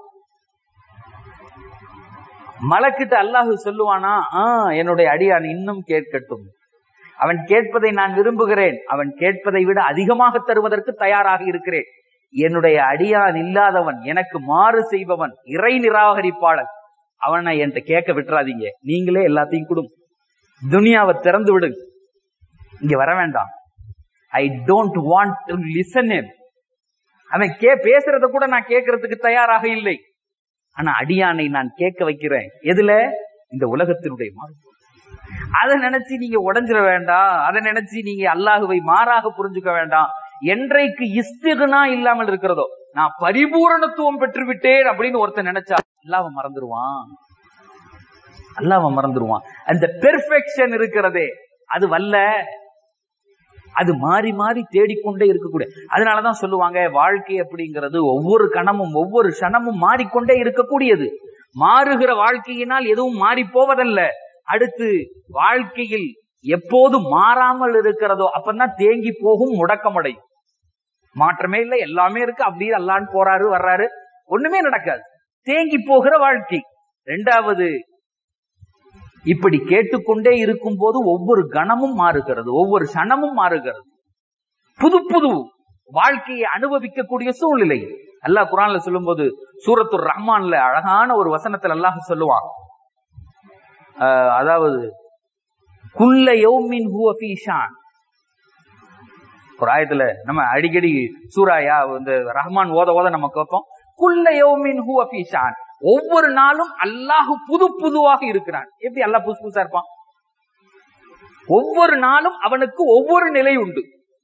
மலக்கிட்ட அல்லாஹு சொல்லுவானா ஆ என்னுடைய அடியான் இன்னும் கேட்கட்டும் அவன் கேட்பதை நான் விரும்புகிறேன் அவன் கேட்பதை விட அதிகமாக தருவதற்கு தயாராக இருக்கிறேன் என்னுடைய அடியான் இல்லாதவன் எனக்கு மாறு செய்பவன் இறை நிராகரிப்பாளன் அவனை என்கிட்ட கேட்க விட்டுறாதீங்க நீங்களே எல்லாத்தையும் கொடும் துனியாவை திறந்து விடு இங்க வர வேண்டாம் I don't want to listen அவன் கே பேசுறத கூட நான் கேட்கறதுக்கு தயாராக இல்லை ஆனா அடியானை நான் கேட்க வைக்கிறேன் எதுல இந்த உலகத்தினுடைய மாறு அதை நினைச்சு நீங்க உடைஞ்சிட வேண்டாம் அதை நினைச்சு நீங்க அல்லாஹுவை மாறாக புரிஞ்சுக்க வேண்டாம் என்றைக்கு இஸ்திகுனா இல்லாமல் இருக்கிறதோ நான் பரிபூரணத்துவம் பெற்று விட்டேன் அப்படின்னு ஒருத்தன் நினைச்சா அல்லாஹ் மறந்துடுவான் அல்லாஹ் மறந்துடுவான் அந்த பெர்ஃபெக்ஷன் இருக்கிறதே அது வல்ல அது மாறி மாறி தேடிக்கொண்டே இருக்கக்கூடிய அதனாலதான் சொல்லுவாங்க வாழ்க்கை அப்படிங்கிறது ஒவ்வொரு கணமும் ஒவ்வொரு க்ஷணமும் மாறிக்கொண்டே இருக்கக்கூடியது மாறுகிற வாழ்க்கையினால் எதுவும் மாறி போவதல்ல அடுத்து வாழ்க்கையில் எப்போது மாறாமல் இருக்கிறதோ அப்பதான் தேங்கி போகும் முடக்கமடையும் மாற்றமே இல்லை எல்லாமே இருக்கு அப்படியே அல்லான்னு போறாரு வர்றாரு ஒண்ணுமே நடக்காது தேங்கி போகிற வாழ்க்கை ரெண்டாவது இப்படி கேட்டுக்கொண்டே இருக்கும் போது ஒவ்வொரு கணமும் மாறுகிறது ஒவ்வொரு சனமும் மாறுகிறது புது புது வாழ்க்கையை அனுபவிக்கக்கூடிய சூழ்நிலை அல்லாஹ் குரான்ல சொல்லும்போது சூரத்துர் ரஹ்மான்ல அழகான ஒரு வசனத்தில் அல்லாஹ் சொல்லுவான் ஆஹ் அதாவது குல்ல யௌமின் ஹுவ ஃபீ ஷான் ஒரு ஆயத்துல நம்ம அடிக்கடி சூராயா இந்த ரஹ்மான் ஓத ஓத நம்ம கேட்போம் குல்ல யௌமின் ஹுவ ஃபீ ஷான் ஒவ்வொரு நாளும் அல்லாஹ் புது புதுவாக இருக்கிறான் எப்படி அல்லாஹ் புதுசு புதுசா இருப்பான் ஒவ்வொரு நாளும் அவனுக்கு ஒவ்வொரு நிலை உண்டு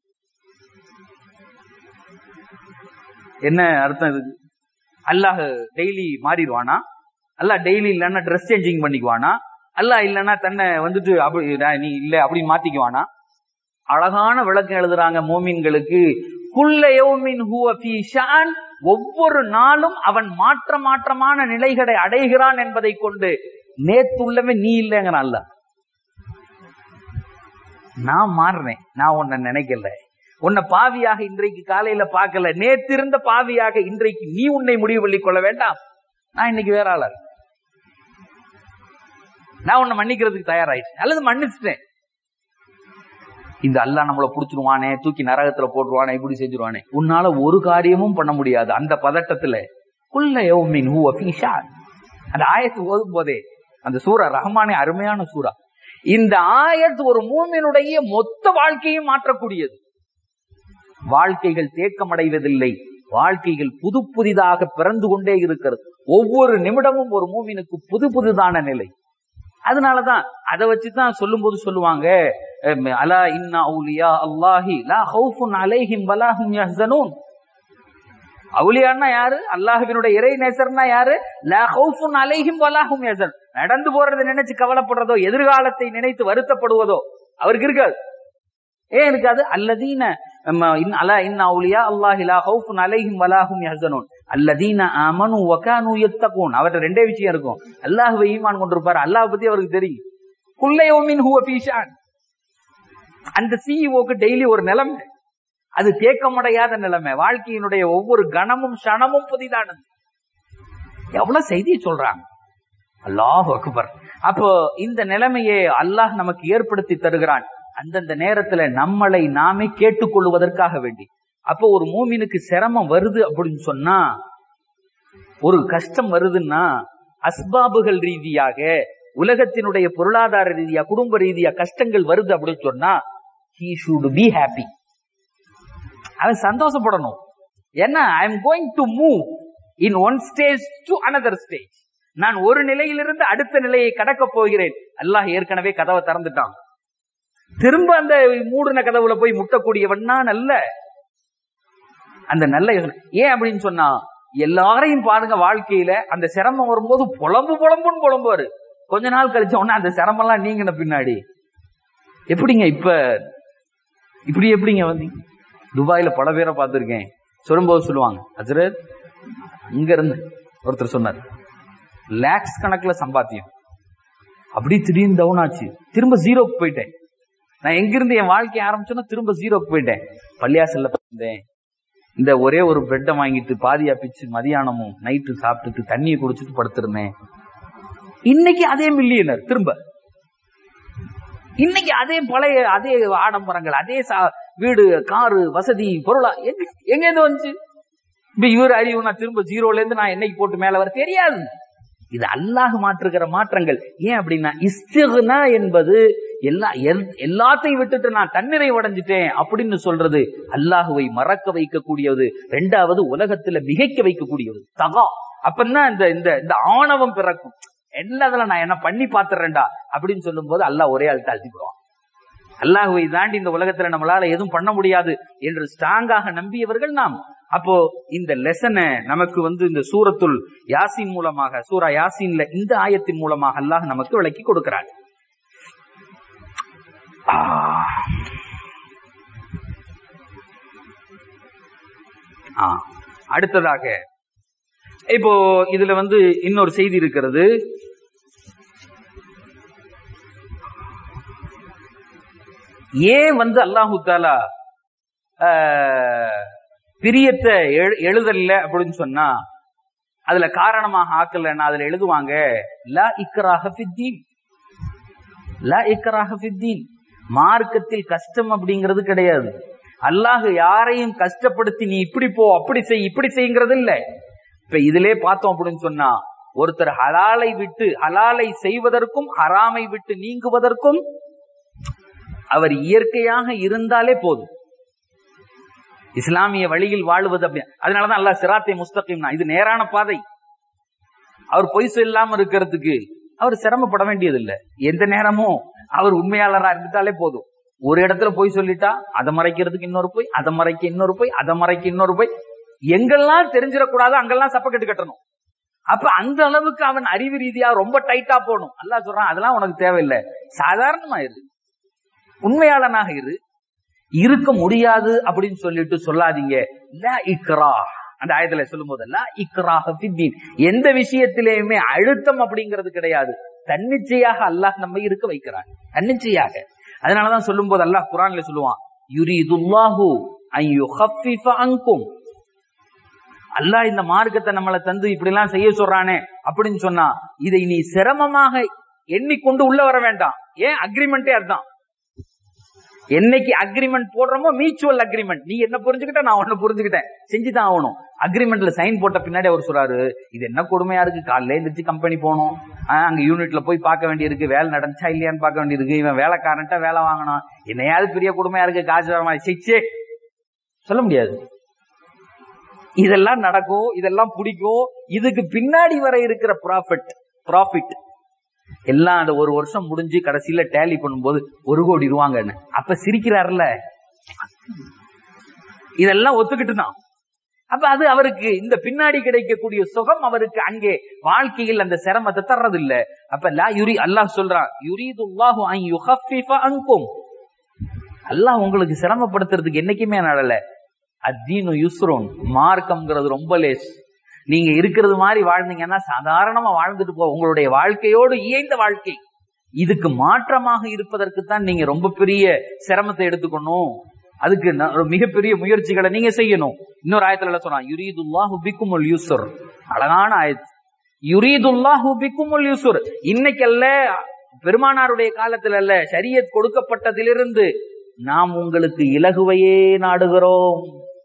என்ன அர்த்தம் இதுக்கு அல்லாஹ் டெய்லி மாறிடுவானா அல்லாஹ் டெய்லி இல்லைன்னா ட்ரெஸ் சேஞ்சிங் பண்ணிக்குவானா அல்லாஹ் இல்லைன்னா தன்னை வந்துட்டு அப்படி நான் நீ இல்ல அப்படின்னு மாத்திக்குவானா அழகான விளக்கம் எழுதுறாங்க மோமின்களுக்கு குல்ல யௌமின் ஹுவ ஃபீ ஷான் ஒவ்வொரு நாளும் அவன் மாற்ற மாற்றமான நிலைகளை அடைகிறான் என்பதை கொண்டு நேத்துள்ளவன் நீ இல்லைங்கிறான் அல்ல நான் மாறுறேன் நான் உன்னை நினைக்கல உன்னை பாவியாக இன்றைக்கு காலையில பார்க்கல நேத்திருந்த பாவியாக இன்றைக்கு நீ உன்னை முடிவு பண்ணி கொள்ள வேண்டாம் நான் இன்னைக்கு வேற ஆளா இருக்கேன். நான் உன்னை மன்னிக்கிறதுக்கு தயாராயிட்டேன் அல்லது மன்னிச்சிட்டேன் இந்த அல்லாஹ் நம்மள புடிச்சிருவானே தூக்கி நரகத்துல போட்டுருவானே இப்படி செஞ்சிருவானே உன்னால ஒரு காரியமும் பண்ண முடியாது அந்த பதட்டத்துல குல்ல யௌமின் ஹுவ ஃபீ ஷான் அந்த ஆயத்து ஓதும் போதே அந்த சூரா ரஹ்மானே அருமையான சூரா இந்த ஆயத்து ஒரு மூமினுடைய மொத்த வாழ்க்கையும் மாற்றக்கூடியது வாழ்க்கைகள் தேக்கமடைவதில்லை வாழ்க்கைகள் புது புதிதாக பிறந்து கொண்டே இருக்கிறது ஒவ்வொரு நிமிடமும் ஒரு மூமினுக்கு புது புதுதான நிலை அதனாலதான் அதை வச்சுதான் சொல்லும் போது சொல்லுவாங்க அஹ், அலா இன்னா அவுலியா அல்லாஹி லா ஹவுஃபுன் அலைஹிம் வலாஹும் யஹ்சனூன் அவுலியான்னா யாரு அல்லாஹ்வினுடைய இறை நேசர்னா யாரு லா ஹவுஃபுன் அலைஹிம் வலாஹும் யஹ்சன் நடந்து போறதை நினைச்சு கவலைப்படுறதோ எதிர்காலத்தை நினைத்து வருத்தப்படுவதோ அவருக்கு இருக்காது ஏன் இருக்காது அல்லதீன நம்ம இன் அலா இன் அவுலியா அல்லாஹி லா ஹவுஃபுன் அலைஹிம் வலாஹும் யஹ்சனூன் அல்லதீன ஆமனு வகானு யத்தகூன் அவர்ட்ட ரெண்டே விஷயம் இருக்கும் அல்லாஹ்வை ஈமான் கொண்டிருப்பாரு அல்லாஹ் பத்தி அவருக்கு தெரியும் குல்லையோமின் ஹுவ ஃபீஷான் அந்த சிஇஓக்கு டெய்லி ஒரு நிலைமை அது தேக்கமடையாத நிலைமை வாழ்க்கையினுடைய ஒவ்வொரு கணமும் க்ஷணமும் புதிதானது எவ்வளவு செய்தியை சொல்றாங்க அல்லாஹ் அக்பர் அப்போ இந்த நிலைமையை அல்லாஹ் நமக்கு ஏற்படுத்தி தருகிறான் அந்தந்த நேரத்துல நம்மளை நாமே கேட்டுக்கொள்வதற்காக வேண்டி அப்போ ஒரு மூமினுக்கு சிரமம் வருது அப்படின்னு சொன்னா ஒரு கஷ்டம் வருதுன்னா அஸ்பாபுகள் ரீதியாக உலகத்தினுடைய பொருளாதார ரீதியா குடும்ப ரீதியா கஷ்டங்கள் வருது அப்படின்னு சொன்னா he should be happy அவன் சந்தோஷப்படணும் ஏன்னா I am going to move in one stage to another stage நான் ஒரு நிலையிலிருந்து அடுத்த நிலையை கடக்க போகிறேன் அல்லாஹ் ஏற்கனவே கதவை திறந்துட்டான் திரும்ப அந்த மூடின கதவுல போய் முட்டக்கூடியவன் நான் அல்ல அந்த நல்ல யோசனை ஏன் அப்படின்னு சொன்னா எல்லாரையும் பாருங்க வாழ்க்கையில அந்த சிரமம் வரும்போது புலம்பு புலம்புன்னு புலம்புவாரு கொஞ்ச நாள் கழிச்ச உடனே அந்த சிரமம்லாம் நீங்கின பின்னாடி எப்படிங்க இப்ப இப்படி எப்படிங்க வந்தீங்க துபாயில பல பேரை பார்த்திருக்கேன் சொல்லும்போது சொல்லுவாங்க ஹசரத் இங்க இருந்து ஒருத்தர் சொன்னார் லேக்ஸ் கணக்குல சம்பாத்தியம் அப்படி திடீர்னு டவுன் ஆச்சு திரும்ப ஜீரோக்கு போயிட்டேன் நான் எங்கிருந்து என் வாழ்க்கைய ஆரம்பிச்சோன்னா திரும்ப ஜீரோக்கு போயிட்டேன் பள்ளியாசல்ல இருந்தேன் இந்த ஒரே ஒரு பிரெட்டை வாங்கிட்டு பாதியா பிச்சு மதியானமும் நைட்டு சாப்பிட்டுட்டு தண்ணியை குடிச்சிட்டு படுத்திருந்தேன் இன்னைக்கு அதே மில்லியனர் திரும்ப இன்னைக்கு அதே பழைய அதே ஆடம்பரங்கள் அதே சா- வீடு காரு வசதி பொருளா எங்க எங்க இருந்து வந்துச்சு இப்ப இவர் அறிவு நான் திரும்ப ஜீரோல இருந்து நான் என்னைக்கு போட்டு மேல வர தெரியாது இது அல்லாஹ் மாற்றுகிற மாற்றங்கள் ஏன் அப்படின்னா இஸ்திகுனா என்பது எல்லா எல்- எல்லாத்தையும் விட்டுட்டு நான் தன்னிறை அடைஞ்சிட்டேன் அப்படின்னு சொல்றது அல்லாஹுவை மறக்க வைக்கக்கூடியது ரெண்டாவது உலகத்துல மிகைக்க வைக்கக்கூடியது தகா அப்பதான் இந்த இந்த இந்த ஆணவம் பிறக்கும் எல்லாத்துல நான் என்ன பண்ணி பாத்துறேன்டா அப்படின்னு சொல்லும் போது அல்லாஹ் ஒரே ஆள் தாழ்த்தி போடுவான் அல்லாஹுவை தாண்டி இந்த உலகத்துல நம்மளால எதுவும் பண்ண முடியாது என்று ஸ்ட்ராங்காக நம்பியவர்கள் நாம் அப்போ இந்த லெசனை நமக்கு வந்து இந்த சூரத்துல் யாசின் மூலமாக சூரா யாசின்ல இந்த ஆயத்தின் மூலமாக அல்லாஹ் நமக்கு விளக்கி கொடுக்கிறார் ஆ. ஆ. அடுத்ததாக இப்போ இதுல வந்து இன்னொரு செய்தி இருக்கிறது ஏன் வந்து அல்லாஹு தாலா ஆஹ், பிரியத்தை எழு- எழுதல அப்படின்னு சொன்னா அதுல காரணமாக ஆக்கலன்னா அதுல எழுதுவாங்க லா இக்கராக ஃபித்தீன் லா இக்கராக ஃபித்தீன் மார்க்கத்தில் கஷ்டம் அப்படிங்கிறது கிடையாது அல்லாஹ் யாரையும் கஷ்டப்படுத்தி நீ இப்படி போ அப்படி செய் இப்படி செய்யுங்கிறது இல்ல இப்ப இதிலே பார்த்தோம் அப்படின்னு சொன்னா ஒருத்தர் ஹலாலை விட்டு ஹலாலை செய்வதற்கும் ஹராமை விட்டு நீங்குவதற்கும் அவர் இயற்கையாக இருந்தாலே போதும் இஸ்லாமிய வழியில் வாழுவது அப்படி அதனாலதான் அல்லாஹ் சிராத்தை முஸ்தகிம்னா இது நேரான பாதை அவர் பொய் சொல்லாம இருக்கிறதுக்கு அவர் சிரமப்பட வேண்டியதில்லை எந்த நேரமும் அவர் உண்மையாளரா இருந்துட்டாலே போதும் ஒரு இடத்துல போய் சொல்லிட்டா அதை மறைக்கிறதுக்கு இன்னொரு போய் அதை மறைக்க இன்னொரு போய் அதை மறைக்க இன்னொரு போய் எங்கெல்லாம் தெரிஞ்சிடக்கூடாதோ அங்கெல்லாம் சப்பக்கட்டு கட்டணும் அப்ப அந்த அளவுக்கு அவன் அறிவு ரீதியா ரொம்ப டைட்டா போகணும் அல்லாஹ் சொல்றான் அதெல்லாம் உனக்கு தேவையில்லை சாதாரணமா இரு உண்மையாளனாக இரு இருக்க முடியாது அப்படின்னு சொல்லிட்டு சொல்லாதீங்க லா இக்ரா அந்த ஆயத்துல சொல்லும் போது லா இக்ராஹ ஃபித்தீன். எந்த விஷயத்திலேயுமே அழுத்தம் அப்படிங்கிறது கிடையாது தன்னிச்சையாக அல்லாஹ் நம்மை இருக்க வைக்கிறான் தன்னிச்சையாக அதனாலதான் சொல்லும் போது அல்லாஹ் குரான்ல சொல்லுவான் யுரீதுல்லாஹு அன் யுஹஃபிஃப அன்கும் அல்லாஹ் இந்த மார்க்கத்தை நம்மளை தந்து இப்படி எல்லாம் செய்ய சொல்றானே அப்படின்னு சொன்னா இதை நீ சிரமமாக எண்ணிக்கொண்டு உள்ள வர வேண்டாம் ஏன் அக்ரிமெண்டே அதுதான் என்னைக்கு அக்ரிமெண்ட் போடுறோமோ மியூச்சுவல் அக்ரிமெண்ட் நீ என்ன புரிஞ்சுக்கிட்ட நான் உன்ன புரிஞ்சுக்கிட்டேன் செஞ்சுதான் ஆகணும் அக்ரிமெண்ட்ல சைன் போட்ட பின்னாடி அவர் சொல்றாரு இது என்ன கொடுமையா இருக்கு காலையில எழுந்திரிச்சு கம்பெனி போகணும் ஆஹ், அங்க யூனிட்ல போய் பார்க்க வேண்டியிருக்கு வேலை நடந்துச்சா இல்லையான்னு பார்க்க வேண்டியிருக்கு இவன் வேலைக்காரன்ட்ட வேலை வாங்கணும் என்னையாவது பெரிய கொடுமையா இருக்கு காசு வர மாதிரி சிச்சே சொல்ல முடியாது இதெல்லாம் நடக்கும் இதெல்லாம் பிடிக்கும் இதுக்கு பின்னாடி வர இருக்கிற ப்ராஃபிட் ப்ராஃபிட் எல்லாம் அந்த ஒரு வருஷம் முடிஞ்சு கடைசியில டேலி பண்ணும்போது ஒரு கோடி ரூபாங்கன்னு அப்ப சிரிக்கிறாருல இதெல்லாம் ஒத்துக்கிட்டு தான் அப்ப அது அவருக்கு இந்த பின்னாடி கிடைக்கக்கூடிய சுகம் அவருக்கு அங்கே வாழ்க்கையில் அந்த சிரமத்தை தர்றது இல்ல அப்ப லா யுரி அல்லாஹ் சொல்றான் யுரீதுல்லாஹு அன் யுஹஃபிஃப அன்கும் அல்லாஹ் உங்களுக்கு சிரமப்படுத்துறதுக்கு என்னைக்குமே நடல அத்தீனு யுஸ்ரோன் மார்க்கம்ங்கிறது ரொம்ப லேஸ் நீங்க இருக்கிறது மாதிரி வாழ்ந்தீங்கன்னா சாதாரணமா வாழ்ந்துட்டு போ உங்களுடைய வாழ்க்கையோடு இயைந்த வாழ்க்கை இதுக்கு மாற்றமாக இருப்பதற்கு தான் நீங்க ரொம்ப பெரிய சிரமத்தை எடுத்துக்கணும் அதுக்கு ந- ஒரு மிகப்பெரிய முயற்சிகளை நீங்க செய்யணும் இன்னொரு ஆயத்துல என்ன சொல்றான் யுரீதுல்லாஹு பிக்குமுல் யூசுர் அழகான ஆயத்து யுரீதுல்லாஹு பிக்குமுல் யூசுர் இன்னைக்கல்ல பெருமானாருடைய காலத்துல அல்ல ஷரியத் கொடுக்கப்பட்டதிலிருந்து நாம் உங்களுக்கு இலகுவையே நாடுகிறோம்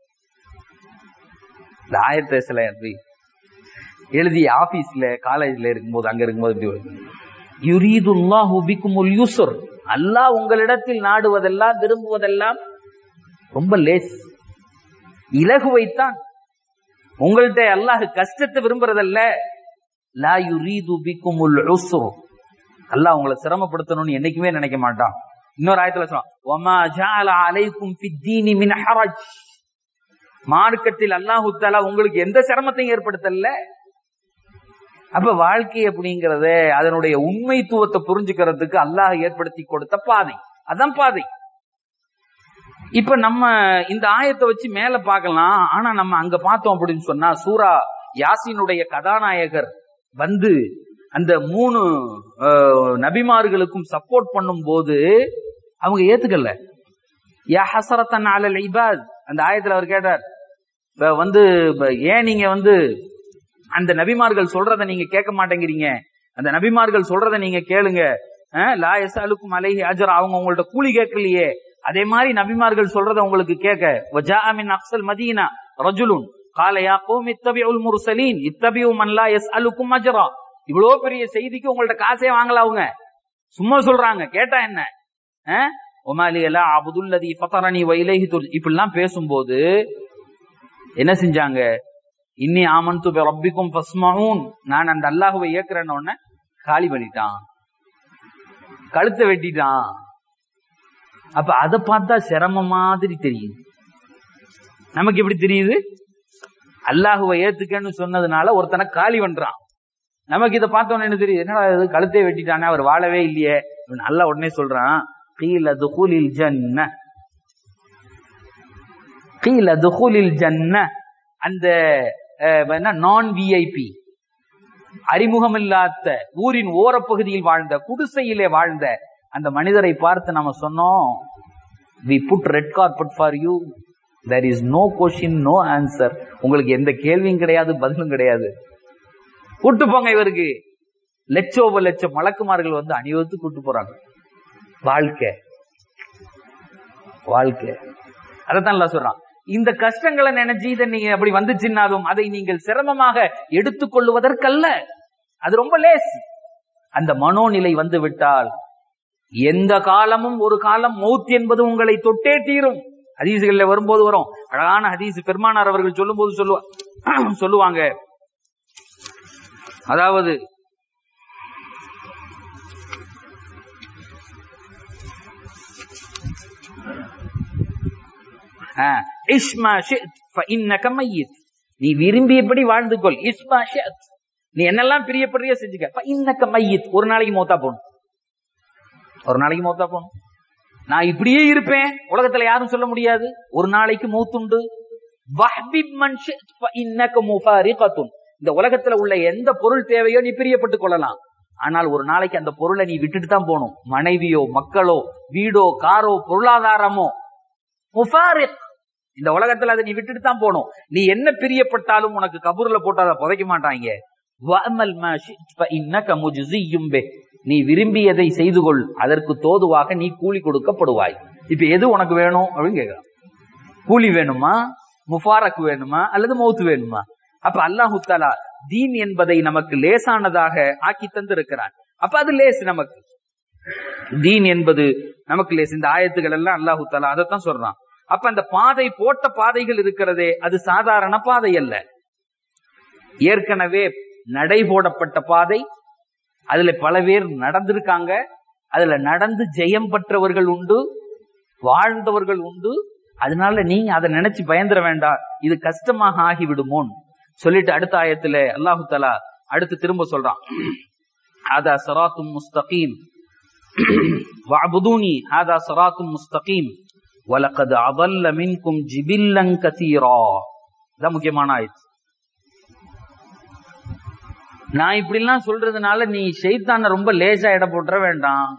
இந்த ஆயத்தை சில அப்படி எழுதி ஆபீஸ்ல காலேஜ்ல இருக்கும்போது அங்க இருக்கும்போது இப்படி வரும். யுரீதுல்லாஹு பிக்குமுல் யூசுர் அல்லாஹ் உங்களிடத்தில் நாடுவதெல்லாம் விரும்புவதெல்லாம் ரொம்ப லேஸ் இலகுவைத்தான் உங்கள்ட்ட அல்லாஹ் கஷ்டத்தை விரும்புறதல்ல லா யுரீது பிக்குமுல் உஸ்ரு அல்லாஹ் உங்களை சிரமப்படுத்தணும்னு என்னைக்குமே நினைக்க மாட்டான் இன்னொரு ஆயத்துல சொல்றான் வமா ஜஅல அலைக்கும் ஃபித்தீனி மின் ஹரஜ் மார்க்கத்தில் அல்லாஹு தஆலா உங்களுக்கு எந்த சிரமத்தையும் ஏற்படுத்தல அப்ப வாழ்க்கை அப்படிங்கறத அதனுடைய உண்மைத்துவத்தை புரிஞ்சுக்கிறதுக்கு அல்லாஹ் ஏற்படுத்தி கொடுத்த பாதை அதான் பாதை இப்ப நம்ம இந்த ஆயத்தை வச்சு மேல பார்க்கலாம் ஆனா நம்ம அங்க பார்த்தோம் அப்படின்னு சொன்னா சூரா யாசினுடைய கதாநாயகர் வந்து அந்த மூணு அஹ், நபிமார்களுக்கும் சப்போர்ட் பண்ணும் போது அவங்க ஏத்துக்கல யா ஹசரத்தன் அலல் இபாத் அந்த ஆயத்துல அவர் கேட்டார் இப்ப வந்து இப்ப ஏன் நீங்க வந்து அந்த நபிமார்கள் சொல்றத நீங்க கேட்க மாட்டேங்கிறீங்க அந்த நபிமார்கள் சொல்றத நீங்க கேளுங்க அஹ், லா எஸ்அலுக்கும் அலைஹி அஜர் அவங்க உங்கள்ட்ட கூலி கேட்கலையே அதே மாதிரி நபிமார்கள் சொல்றத உங்களுக்கு கேட்க வஜாஅ மின் அக்ஸல் மதீனா ரஜுலுன் قال يا قوم اتبعوا المرسلين اتبعوا من لا يسألكم اجرا இவ்வளவு பெரிய செய்திக்கு உங்கள்ட்ட காசே வாங்கல அவங்க சும்மா சொல்றாங்க கேட்டா என்ன ஒமாலி எல்லாம் அபுதுல்லதி ஃபத்தரணி வைலேஹி துர் இப்படிலாம் பேசும்போது என்ன செஞ்சாங்க இன்னி ஆமன் து ரப்பிக்கும் ஃபஸ்மஹூன் நான் அந்த அல்லாஹுவை இயக்குறேன்னு உடனே காலி பண்ணிட்டான் கழுத்தை வெட்டிட்டான் அப்ப அதை பார்த்தா சிரமம் மாதிரி தெரியுது நமக்கு எப்படி தெரியுது அல்லாஹுவை ஏத்துக்கன்னு சொன்னதுனால ஒருத்தனை காலி பண்றான் நமக்கு இதை பார்த்தோன்னு என்ன தெரியுது என்னடா இது கழுத்தை வெட்டிட்டானே அவர் வாழவே இல்லையே இவன் நல்லா உடனே சொல்றான் கீழ துகுலில் ஜன்ன கீழ துகுலில் ஜன்ன அந்த நான் விஐபி அறிமுகமில்லாத ஊரின் ஓரப்பகுதியில் வாழ்ந்த குடிசையிலே வாழ்ந்த அந்த மனிதரை பார்த்து நம்ம சொன்னோம் we put red carpet for you there is no question no answer உங்களுக்கு எந்த கேள்வியும் கிடையாது பதிலும் கிடையாது கூட்டு போங்க இவருக்கு லட்சோப லட்சம் மலக்குமார்கள் வந்து அணிவகுத்து கூட்டு போறாங்க வாழ்க்கை வாழ்க்கை அதைத்தான் சொல்றான் இந்த கஷ்டங்களை நினைச்சு இதை நீங்க அப்படி வந்துச்சுன்னாலும் அதை நீங்கள் சிரமமாக எடுத்துக்கொள்வதற்கல்ல அது ரொம்ப லேஸ் அந்த மனோநிலை வந்து விட்டால் எந்த காலமும் ஒரு காலம் மௌத் என்பது உங்களை தொட்டே தீரும் ஹதீசுகள்ல வரும்போது வரும் அழகான ஹதீஸ் பெருமானார் அவர்கள் சொல்லும் போது சொல்லுவா சொல்லுவாங்க அதாவது இஸ்மா நீ விரும்பியபடி வாழ்ந்து கொள் இஸ்மா நீ என்னெல்லாம் பிரியப்படுறிய செஞ்சுக்க இன்னக்க மையத் ஒரு நாளைக்கு மௌத்தா போகணும் ஒரு நாளைக்கு மௌத்தா போகணும் நான் இப்படியே இருப்பேன் உலகத்துல யாரும் சொல்ல முடியாது ஒரு நாளைக்கு மௌத்துண்டு இந்த உலகத்துல உள்ள எந்த பொருள் தேவையோ நீ பிரியப்பட்டுக் கொள்ளலாம் ஆனால் ஒரு நாளைக்கு அந்த பொருளை நீ விட்டுட்டு தான் போகணும் மனைவியோ மக்களோ வீடோ காரோ பொருளாதாரமோ முஃபாரிக் இந்த உலகத்துல அதை நீ விட்டுட்டு தான் போகணும் நீ என்ன பிரியப்பட்டாலும் உனக்கு கபூர்ல போட்டு அதை புதைக்க மாட்டாங்க நீ விரும்பியதை செய்து கொள் அதற்கு தோதுவாக நீ கூலி கொடுக்கப்படுவாய் இப்ப எது உனக்கு வேணும் அப்படின்னு கேட்கலாம் கூலி வேணுமா முஃபாரக் வேணுமா அல்லது மௌத்து வேணுமா அப்ப அல்லாஹு தாலா தீன் என்பதை நமக்கு லேசானதாக ஆக்கி தந்திருக்கிறான் அப்ப அது லேஸ் நமக்கு தீன் என்பது நமக்கு லேஸ் இந்த ஆயத்துகள் எல்லாம் அல்லாஹு தாலா அதைத்தான் சொல்றான் அப்ப அந்த பாதை போட்ட பாதைகள் இருக்கிறதே அது சாதாரண பாதை அல்ல ஏற்கனவே நடை போடப்பட்ட பாதை அதுல பல பேர் நடந்திருக்காங்க அதுல நடந்து ஜெயம் பெற்றவர்கள் உண்டு வாழ்ந்தவர்கள் உண்டு அதனால நீங்க அதை நினைச்சு பயந்துட வேண்டாம் இது கஷ்டமாக ஆகிவிடுமோன்னு சொல்லிட்டு அடுத்த ஆயத்துல அல்லாஹு தலா அடுத்து திரும்ப சொல்றான் ஹாதா சராத்தும் முஸ்தகீம் வஅபுதூனி ஹாதா சராத்தும் முஸ்தகீம் வலகது அபல்ல மின்கும் ஜிபில்லங் கசீரா இதான் முக்கியமான ஆயத்து நான் இப்படி எல்லாம் சொல்றதுனால நீ செய்தான ரொம்ப லேசா இட போட்டுற வேண்டாம்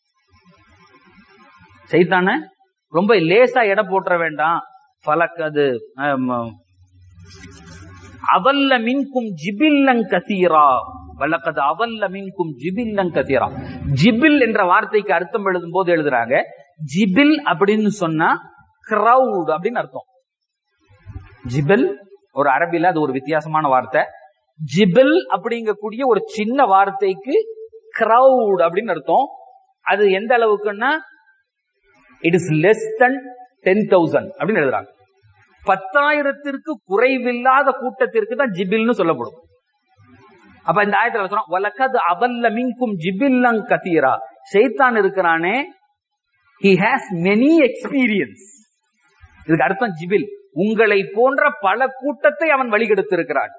செய்தான ரொம்ப லேசா எடை போட்டுற வேண்டாம் பலக்கது அவல்ல மின்கும் ஜிபில்லங் கசீரா வழக்கது அவல்ல மின்கும் ஜிபில்லங் கசீரா ஜிபில் என்ற வார்த்தைக்கு அர்த்தம் எழுதும் போது எழுதுறாங்க ஜிபில் அப்படின்னு சொன்னா கிரவுட் அப்படின்னு அர்த்தம் ஜிபில் ஒரு அரபில அது ஒரு வித்தியாசமான வார்த்தை ஜிபில் அப்படிங்கக்கூடிய ஒரு சின்ன வார்த்தைக்கு கிரவுட் அப்படின்னு அர்த்தம் அது எந்த அளவுக்குன்னா it is less than ten thousand அப்படின்னு எழுதுறாங்க பத்தாயிரத்திற்கு குறைவில்லாத கூட்டத்திற்கு தான் ஜிபில்னு சொல்லப்படும் அப்ப இந்த ஆயத்துல சொல்றோம் வலக்கது அவல்ல மின்கும் ஜிபில்லங் கத்தீரா ஷைத்தான் இருக்கிறானே ஹி ஹாஸ் மெனி எக்ஸ்பீரியன்ஸ் இதுக்கு அர்த்தம் ஜிபில் உங்களை போன்ற பல கூட்டத்தை அவன் வழிகெடுத்திருக்கிறான்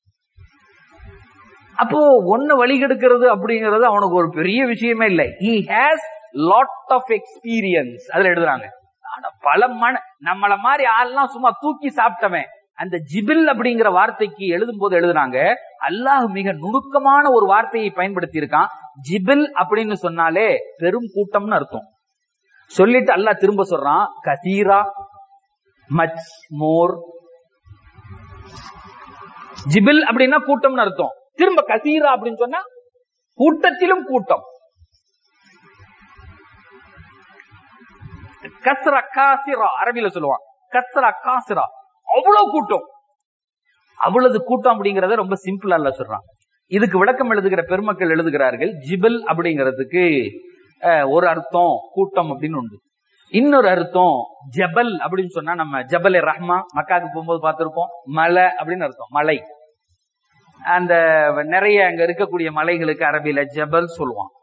அப்போ ஒன்னு வழிகெடுக்கிறது அப்படிங்கிறது அவனுக்கு ஒரு பெரிய விஷயமே இல்லை he has lot of experience அதுல எழுதுறாங்க ஆனா பல மன நம்மள மாதிரி ஆள்லாம் சும்மா தூக்கி சாப்பிட்டவன் அந்த ஜிபில் அப்படிங்கிற வார்த்தைக்கு எழுதும் போது எழுதுறாங்க அல்லாஹ் மிக நுணுக்கமான ஒரு வார்த்தையை பயன்படுத்தி இருக்கான் ஜிபில் அப்படின்னு சொன்னாலே பெரும் கூட்டம்னு அர்த்தம் சொல்லிட்டு அல்லாஹ் திரும்ப சொல்றான் கதீரா மச் மோர் ஜிபில் அப்படின்னா கூட்டம்னு அர்த்தம் திரும்ப கசீரா அப்படின்னு சொன்னா கூட்டத்திலும் கூட்டம் கஸ்ரா காசிரா அரபியில சொல்லுவான் கஸ்ரா காசிரா அவ்வளவு கூட்டம் அவ்வளவு கூட்டம் அப்படிங்கறத ரொம்ப சிம்பிளா இல்ல சொல்றான் இதுக்கு விளக்கம் எழுதுகிற பெருமக்கள் எழுதுகிறார்கள் ஜிபல் அப்படிங்கிறதுக்கு அஹ், ஒரு அர்த்தம் கூட்டம் அப்படின்னு உண்டு இன்னொரு அர்த்தம் ஜபல் அப்படின்னு சொன்னா நம்ம ஜபல் ரஹ்மா மக்காவுக்கு போகும்போது பார்த்திருப்போம் மலை அப்படின்னு அர்த்தம் மலை அந்த நிறைய அங்க இருக்கக்கூடிய மலைகளுக்கு அரபியில ஜபல் சொல்லுவான்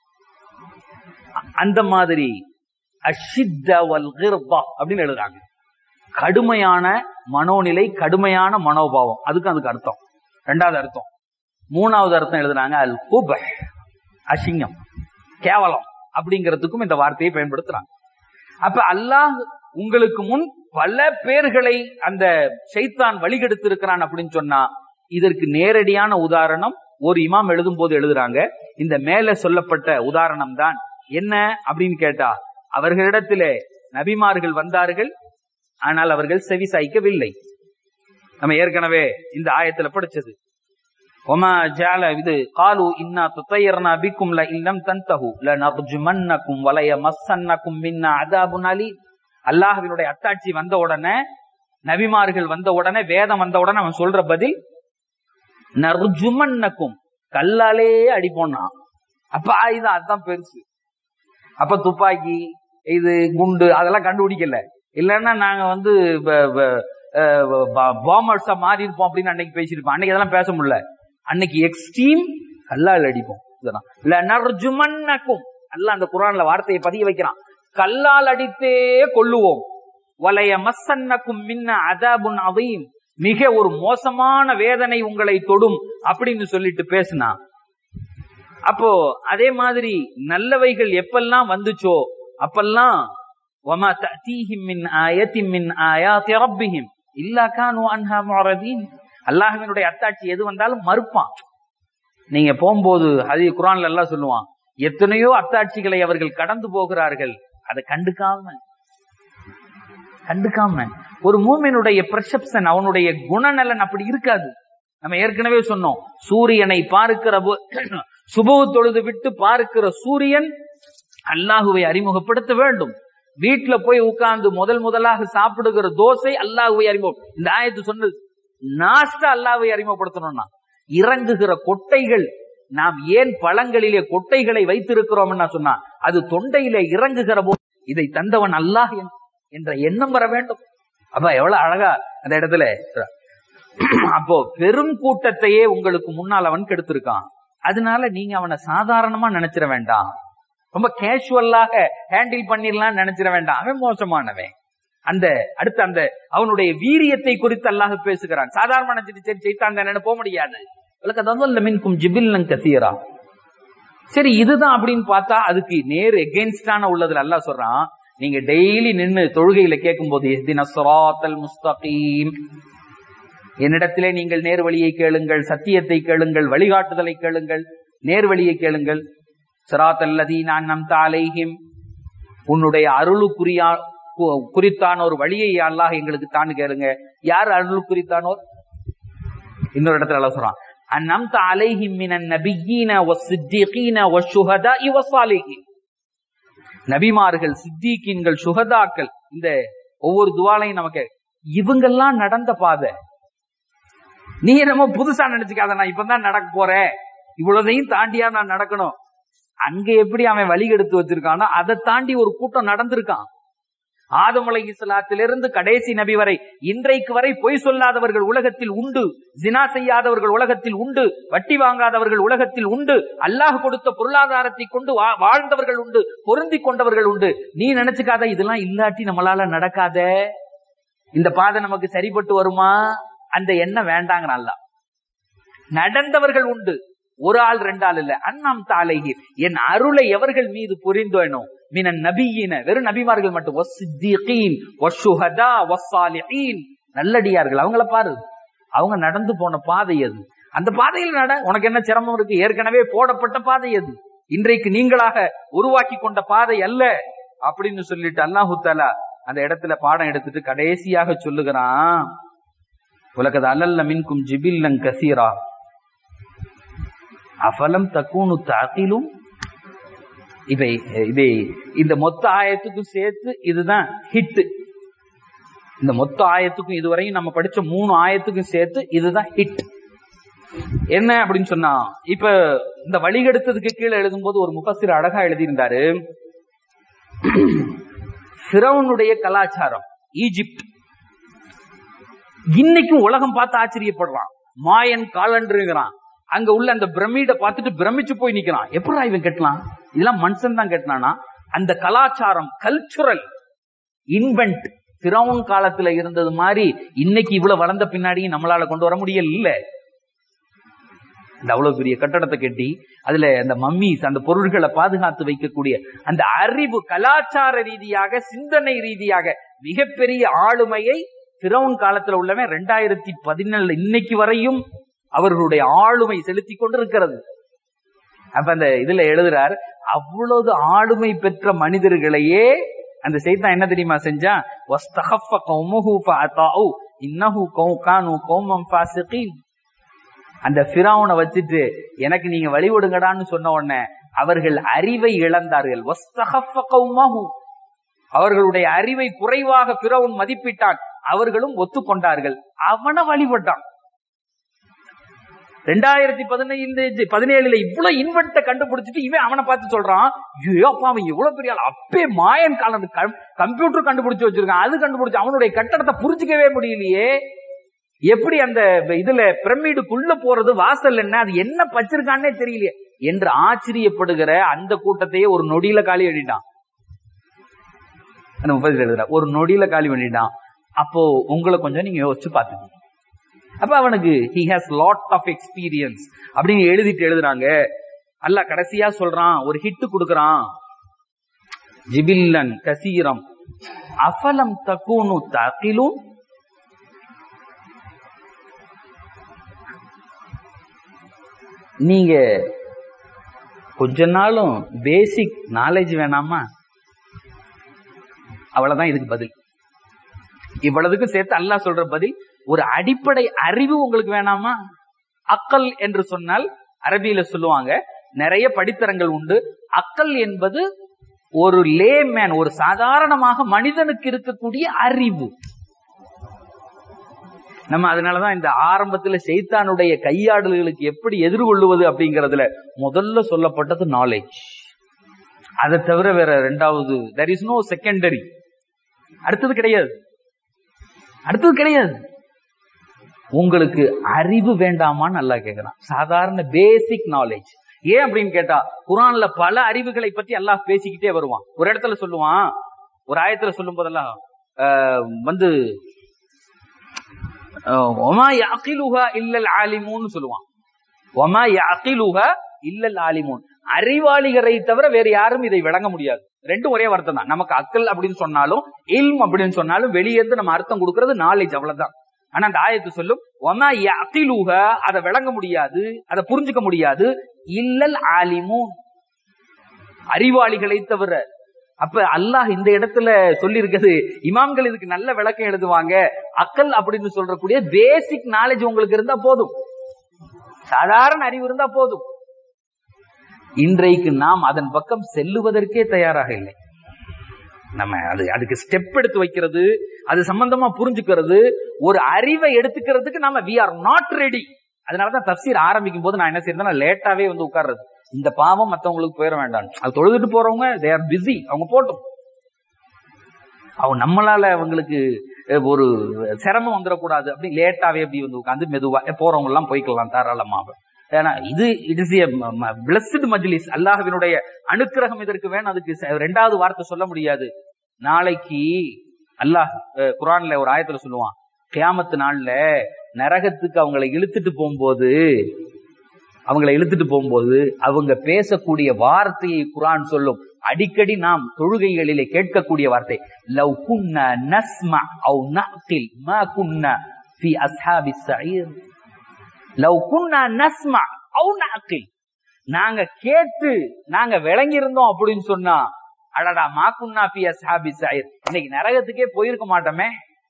அந்த மாதிரி அஷித்த வல் கிர்பா அப்படின்னு எழுதுறாங்க கடுமையான மனோநிலை கடுமையான மனோபாவம் அதுக்கு அதுக்கு அர்த்தம் ரெண்டாவது அர்த்தம் மூணாவது அர்த்தம் எழுதுறாங்க அல் குப அசிங்கம் கேவலம் அப்படிங்கிறதுக்கும் இந்த வார்த்தையை பயன்படுத்துறாங்க அப்ப அல்லாஹ் உங்களுக்கு முன் பல பேர்களை அந்த ஷைத்தான் வழிகெடுத்து இருக்கிறான் அப்படின்னு சொன்னா இதற்கு நேரடியான உதாரணம் ஒரு இமாம் எழுதும் போது எழுதுறாங்க இந்த மேல சொல்லப்பட்ட உதாரணம் தான் என்ன அப்படின்னு கேட்டா அவர்களிடத்திலே நபிமார்கள் வந்தார்கள் ஆனால் அவர்கள் செவி சாய்க்கவில்லை நம்ம ஏற்கனவே இந்த ஆயத்துல படிச்சது ஒமா ஜால இது காலு இன்னா துத்தையர்னா பிக்கும் ல இல்லம் தந்தஹு ல நர்ஜுமன்னக்கும் வலைய மஸ்ஸன்னக்கும் மின்னா அதாபுன் அலி அல்லாஹ்வினுடைய அத்தாட்சி வந்த உடனே நபிமார்கள் வந்த உடனே வேதம் வந்த உடனே அவன் சொல்ற பதில் நர்ஜுமன்னக்கும் கல்லாலே அடிப்போம்னா அப்ப ஆயுதம் அதுதான் பெருசு அப்ப துப்பாக்கி இது குண்டு அதெல்லாம் கண்டுபிடிக்கல இல்லைன்னா நாங்க வந்து பாமர்ஸா மாறி இருப்போம் அப்படின்னு அன்னைக்கு பேசியிருப்போம் அன்னைக்கு அதெல்லாம் பேச முடியல அன்னைக்கு எக்ஸ்ட்ரீம் கல்லால் அடிப்போம் இதெல்லாம் இல்ல நர்ஜுமன்னக்கும் அல்ல அந்த குரான்ல வார்த்தையை பதிய வைக்கிறான் கல்லால் அடித்தே கொள்ளுவோம் வலைய மஸ்ஸன்னக்கும் மின்ன அதாபுன் அதையும் மிக ஒரு மோசமான வேதனை உங்களை தொடும் அப்படின்னு சொல்லிட்டு பேசினா அப்போ அதே மாதிரி நல்லவைகள் எப்பெல்லாம் வந்துச்சோ அப்பெல்லாம் وما تأتيهم من آية من آيات ربهم إلا كانوا عنها معرضين அல்லாஹ்வினுடைய அத்தாட்சி எது வந்தாலும் மறுப்பான் நீங்க போகும்போது அது குரான்ல எல்லாம் சொல்லுவான் எத்தனையோ அத்தாட்சிகளை அவர்கள் கடந்து போகிறார்கள் அதை கண்டுக்காம கண்டுக்காம ஒரு மூமினுடைய பெர்செப்ஷன் அவனுடைய குணநலன் அப்படி இருக்காது நம்ம ஏற்கனவே சொன்னோம் சூரியனை பார்க்கிற போ- சுபுவு தொழுது விட்டு பார்க்கிற சூரியன் அல்லாஹுவை அறிமுகப்படுத்த வேண்டும் வீட்டுல போய் உட்கார்ந்து முதல் முதலாக சாப்பிடுகிற தோசை அல்லாஹுவை அறிமுகம் இந்த ஆயத்து சொன்னது நாஸ்டா அல்லாஹ்வை அறிமுகப்படுத்தணும்னா இறங்குகிற கொட்டைகள் நாம் ஏன் பழங்களிலே கொட்டைகளை வைத்திருக்கிறோம்னா சொன்னா அது தொண்டையிலே இறங்குகிற போது இதை தந்தவன் அல்லாஹ் என்- என்ற எண்ணம் வர வேண்டும் அப்ப எவ்வளவு அழகா அந்த இடத்துல அப்போ பெரும் கூட்டத்தையே உங்களுக்கு முன்னால் அவன் கெடுத்திருக்கான் அதனால நீங்க அவனை சாதாரணமா நினைச்சிட வேண்டாம் ரொம்ப கேஷுவலாக ஹேண்டில் பண்ணிடலாம் நினைச்சிட வேண்டாம் அவன் மோசமானவன் அந்த அடுத்து அந்த அவனுடைய வீரியத்தை குறித்து அல்லாஹ் பேசுகிறான் சாதாரண நினைச்சிட்டு சரி செய்தான் தானே போக முடியாது உலக தவல்ல மின்கும் ஜிபில்லன் கசீரா சரி இதுதான் அப்படின்னு பார்த்தா அதுக்கு நேர் எகென்ஸ்டான உள்ளதுல அல்லாஹ் சொல்றான் நீங்க டெய்லி நின்னு தொழுகையில கேட்கும் போது எஹ்தின ஸிராத்தல் முஸ்தகீம் என்னிடத்திலே நீங்கள் நேர்வழியை கேளுங்கள் சத்தியத்தை கேளுங்கள் வழிகாட்டுதலை கேளுங்கள் நேர்வழியை கேளுங்கள் சிராத்தல்லதி நான் நம் தாலைஹிம் உன்னுடைய அருளுக்குரியா கு- குறித்தான ஒரு வழியை அல்லாஹ் எங்களுக்கு தான் கேளுங்க யார் அருள் குறித்தானோர் இன்னொரு இடத்துல அல்லாஹ் சொல்றான் அந்நம்த அலைஹிம் மினன் நபியீன வஸ்ஸித்தீகீன வஷ்ஷுஹதாஇ வஸ்ஸாலிஹீன் நபிமார்கள் சித்திகீன்கள் சுகதாக்கள் இந்த ஒவ்வொரு துவாலையும் நமக்கு இவங்கெல்லாம் நடந்த பாதை நீ என்னமோ புதுசா நினைச்சுக்காத நான் இப்பதான் நடக்க போறேன் இவ்வளதையும் தாண்டியா நான் நடக்கணும் அங்க எப்படி அவன் வழி எடுத்து வச்சிருக்கானோ அதை தாண்டி ஒரு கூட்டம் நடந்திருக்கான் ஆதம் அலை இஸ்லாத்திலிருந்து கடைசி நபி வரை இன்றைக்கு வரை பொய் சொல்லாதவர்கள் உலகத்தில் உண்டு ஜினா செய்யாதவர்கள் உலகத்தில் உண்டு வட்டி வாங்காதவர்கள் உலகத்தில் உண்டு அல்லாஹ் கொடுத்த பொருளாதாரத்தை கொண்டு வா- வாழ்ந்தவர்கள் உண்டு பொருந்தி கொண்டவர்கள் உண்டு நீ நினைச்சுக்காத இதெல்லாம் இல்லாட்டி நம்மளால நடக்காத இந்த பாதை நமக்கு சரிப்பட்டு வருமா அந்த எண்ணம் வேண்டாங்கிறான் அல்லாஹ் நடந்தவர்கள் உண்டு ஒரு ஆள் ரெண்டு ஆள் இல்ல அண்ணாம் தாலைகி என் அருளை எவர்கள் மீது புரிந்தோனோ மினன் நபியின வெறும் நபிமார்கள் மட்டும் வஸ்ஸித்தீகீன், வஷ்ஷுஹதா, வஸ்ஸாலிஹீன். நல்லடியார்கள் அவங்கள பாரு அவங்க நடந்து போன பாதை அது அந்த பாதையில் நட உனக்கு என்ன சிரமம் இருக்கு ஏற்கனவே போடப்பட்ட பாதை அது இன்றைக்கு நீங்களாக உருவாக்கி கொண்ட பாதை அல்ல அப்படின்னு சொல்லிட்டு அல்லாஹு தாலா அந்த இடத்துல பாடம் எடுத்துட்டு கடைசியாக சொல்லுகிறான் உலகது அல்லல்ல மின்கும் ஜிபில்லன் கசீரா அஃபலம் தக்கூனு தாக்கிலும் இவை இவை இந்த மொத்த ஆயத்துக்கும் சேர்த்து இதுதான் ஹிட் இந்த மொத்த ஆயத்துக்கும் இதுவரையும் நம்ம படிச்ச மூணு ஆயத்துக்கும் சேர்த்து இதுதான் ஹிட் என்ன அப்படின்னு சொன்னா இப்ப இந்த வழிகெடுத்ததுக்கு கீழே எழுதும்போது ஒரு முஃபசிர் அழகா எழுதியிருந்தாரு பிறவனுடைய கலாச்சாரம் ஈஜிப்ட் இன்னைக்கும் உலகம் பார்த்து ஆச்சரியப்படுறான் மாயன் காலண்டுங்கிறான் அங்க உள்ள அந்த பிரமிட பார்த்துட்டு பிரமிச்சு போய் நிக்கிறான் எப்படா இவன் கட்டலாம் இதெல்லாம் மனுஷன் தான் கட்டினானா அந்த கலாச்சாரம் கல்ச்சுரல் இன்வென்ட் பிறவுன் காலத்துல இருந்தது மாதிரி இன்னைக்கு இவ்வளவு வளர்ந்த பின்னாடியும் நம்மளால கொண்டு வர முடியல இல்ல இந்த அவ்வளவு பெரிய கட்டடத்தை கட்டி அதுல அந்த மம்மிஸ் அந்த பொருள்களை பாதுகாத்து வைக்கக்கூடிய அந்த அறிவு கலாச்சார ரீதியாக சிந்தனை ரீதியாக மிகப்பெரிய ஆளுமையை பிறவுன் காலத்துல உள்ளவன் ரெண்டாயிரத்தி பதினேழு இன்னைக்கு வரையும் அவர்களுடைய ஆளுமை செலுத்தி கொண்டிருக்கிறது அப்ப அந்த இதுல எழுதுறார் அவ்வளவு ஆளுமை பெற்ற மனிதர்களையே அந்த செய்தான் என்ன தெரியுமா செஞ்சா வஸ்தஹஃப கௌமுஹு ஃபஅதாஉ இன்னஹு கௌகானு கௌமம் ஃபாசிகீன் அந்த ஃபிரௌனை வச்சுட்டு எனக்கு நீங்க வழிவிடுங்கடான்னு சொன்ன உடனே அவர்கள் அறிவை இழந்தார்கள் வஸ்தஹஃப கௌமஹு அவர்களுடைய அறிவை குறைவாக பிறவுன் மதிப்பிட்டான் அவர்களும் ஒத்துக்கொண்டார்கள் அவனை வழிபட்டான் ரெண்டாயிரத்தி பதினைந்து பதினேழுல இவ்வளவு இன்வென்ட்ட கண்டுபிடிச்சிட்டு இவன் அவனை பார்த்து சொல்றான் ஐயோ அப்பா அவன் எவ்வளவு பெரிய ஆள் அப்பே மாயன் காலம் கம்ப்யூட்டர் கண்டுபிடிச்சு வச்சிருக்கான் அது கண்டுபிடிச்சு அவனுடைய கட்டடத்தை புரிஞ்சுக்கவே முடியலையே எப்படி அந்த இதுல பிரமிடுக்குள்ள போறது வாசல் என்ன அது என்ன பச்சிருக்கான்னே தெரியலையே என்று ஆச்சரியப்படுகிற அந்த கூட்டத்தையே ஒரு நொடியில காலி பண்ணிட்டான் ஒரு நொடியில காலி பண்ணிட்டான் அப்போ உங்களை கொஞ்சம் நீங்க யோசிச்சு பாத்துக்கோங்க அப்ப அவனுக்கு he has lot of experience அப்படின்னு எழுதிட்டு எழுதுறாங்க அல்ல கடைசியா சொல்றான் ஒரு ஹிட் கொடுக்கறான் ஜிபில்லன் கசீரம் அஃபலம் தக்கூனு தகிலும் நீங்க கொஞ்ச நாளும் பேசிக் நாலேஜ் வேணாமா அவ்வளவுதான் இதுக்கு பதில் இவ்வளவுக்கு சேர்த்து அல்லாஹ் சொல்ற பதில் ஒரு அடிப்படை அறிவு உங்களுக்கு வேணாமா அக்கல் என்று சொன்னால் அரபியில சொல்லுவாங்க நிறைய படித்தரங்கள் உண்டு அக்கல் என்பது ஒரு லேமேன் ஒரு சாதாரணமாக மனிதனுக்கு இருக்கக்கூடிய அறிவு நம்ம அதனாலதான் இந்த ஆரம்பத்துல செய்தானுடைய கையாடல்களுக்கு எப்படி எதிர்கொள்ளுவது அப்படிங்கறதுல முதல்ல சொல்லப்பட்டது நாலேஜ் அதை தவிர வேற ரெண்டாவது தெர் இஸ் நோ செகண்டரி அடுத்தது கிடையாது அடுத்தது கிடையாது உங்களுக்கு அறிவு வேண்டாமான்னு நல்லா கேட்கிறான் சாதாரண பேசிக் நாலேஜ் ஏன் அப்படின்னு கேட்டா குரான்ல பல அறிவுகளை பத்தி எல்லாம் பேசிக்கிட்டே வருவான் ஒரு இடத்துல சொல்லுவான் ஒரு ஆயத்துல சொல்லும் போதெல்லாம் வந்து ஒமா யாக்கிலுஹா இல்லல் ஆலிமூன்னு சொல்லுவான் ஒமா யாக்கிலுஹா இல்லல் ஆலிமூன் அறிவாளிகளை தவிர வேற யாரும் இதை விளங்க முடியாது ரெண்டும் ஒரே வார்த்தை தான் நமக்கு அக்கல் அப்படின்னு சொன்னாலும் இல்ம் அப்படின்னு சொன்னாலும் வெளியேந்து நம்ம அர்த்தம் கொடுக்கறது நாலேஜ் அவ்வளவுதான் ஆனா அந்த ஆயத்து சொல்லும் ஒமா யாக்கிலுஹ அதை விளங்க முடியாது அதை புரிஞ்சுக்க முடியாது இல்லல் ஆலிமூன் அறிவாளிகளை தவிர அப்ப அல்லாஹ் இந்த இடத்துல சொல்லி இருக்குது இமாம்கள் இதுக்கு நல்ல விளக்கம் எழுதுவாங்க அக்கல் அப்படின்னு சொல்றக்கூடிய பேசிக் நாலேஜ் உங்களுக்கு இருந்தா போதும் சாதாரண அறிவு இருந்தா போதும் இன்றைக்கு நாம் அதன் பக்கம் செல்லுவதற்கே தயாராக இல்லை நம்ம அது அதுக்கு ஸ்டெப் எடுத்து வைக்கிறது அது சம்பந்தமா புரிஞ்சுக்கிறது ஒரு அறிவை எடுத்துக்கிறதுக்கு நாம வி ஆர் நாட் ரெடி அதனாலதான் தப்சீர் ஆரம்பிக்கும் போது நான் என்ன செய்யறேன் லேட்டாவே வந்து உட்கார்றது இந்த பாவம் மத்தவங்களுக்கு போயிட வேண்டாம் அது தொழுதுட்டு போறவங்க தே ஆர் பிஸி அவங்க போட்டும் அவங்க நம்மளால அவங்களுக்கு ஒரு சிரமம் வந்துடக்கூடாது அப்படி லேட்டாவே அப்படி வந்து உட்காந்து மெதுவா போறவங்க எல்லாம் போய்க்கலாம் தாராளமா ஏன்னா இது இட் இஸ் பிளஸ்ட் மஜ்லிஸ் அல்லாஹவினுடைய அனுக்கிரகம் இதற்கு வேணும் அதுக்கு ரெண்டாவது வார்த்தை சொல்ல முடியாது நாளைக்கு அல்லாஹ் குரான்ல ஒரு ஆயத்துல சொல்லுவான் கியாமத்து நாள்ல நரகத்துக்கு அவங்களை இழுத்துட்டு போகும்போது அவங்களை இழுத்துட்டு போகும்போது அவங்க பேசக்கூடிய வார்த்தையை குரான் சொல்லும் அடிக்கடி நாம் தொழுகைகளிலே கேட்கக்கூடிய வார்த்தை லவ் குன்ன நஸ்மா அவு நஅகில் மா குன்ன ஃபி அஸ்ஹாபி ஸஈர் லவ் குன்ன நஸ்மா அவு நஅகில் நாங்க கேட்டு நாங்க விளங்கி இருந்தோம் அப்படின்னு சொன்னா அடடா மா குன்னா ஃபி அஸ்ஹாபி ஸஈர் இன்னைக்கு நரகத்துக்கே போயிருக்க மாட்டோமே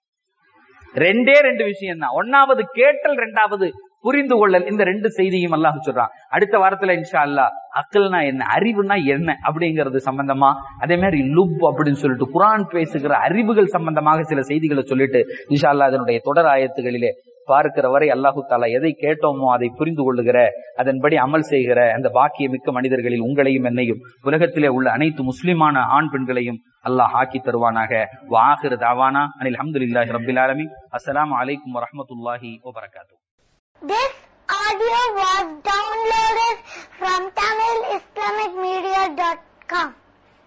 ரெண்டே ரெண்டு விஷயம் தான் ஒன்னாவது கேட்டல் ரெண்டாவது புரிந்து கொள்ளல் இந்த ரெண்டு செய்தியும் அல்லாஹ் சொல்றான் அடுத்த வாரத்துல இன்ஷா அல்லா அக்கல்னா என்ன அறிவுனா என்ன அப்படிங்கிறது சம்பந்தமா அதே மாதிரி லுப் அப்படின்னு சொல்லிட்டு குரான் பேசுகிற அறிவுகள் சம்பந்தமாக சில செய்திகளை சொல்லிட்டு இன்ஷா அல்லா அதனுடைய தொடர் ஆயத்துகளிலே பார்க்கிற வரை அல்லாஹு தாலா எதை கேட்டோமோ அதை புரிந்து கொள்ளுகிற அதன்படி அமல் செய்கிற அந்த பாக்கியமிக்க மனிதர்களில் உங்களையும் என்னையும் உலகத்திலே உள்ள அனைத்து முஸ்லிமான ஆண் பெண்களையும் அல்லாஹ் ஆக்கி தருவானாக வாஹிர் தாவானா அனில் அஹமதுல்லாஹி ரபில் ஆலமி அஸ்ஸலாமு அலைக்கும் வரஹ்மத்துல்லாஹி வபரகாத்து This audio was downloaded from TamilIslamicMedia.com.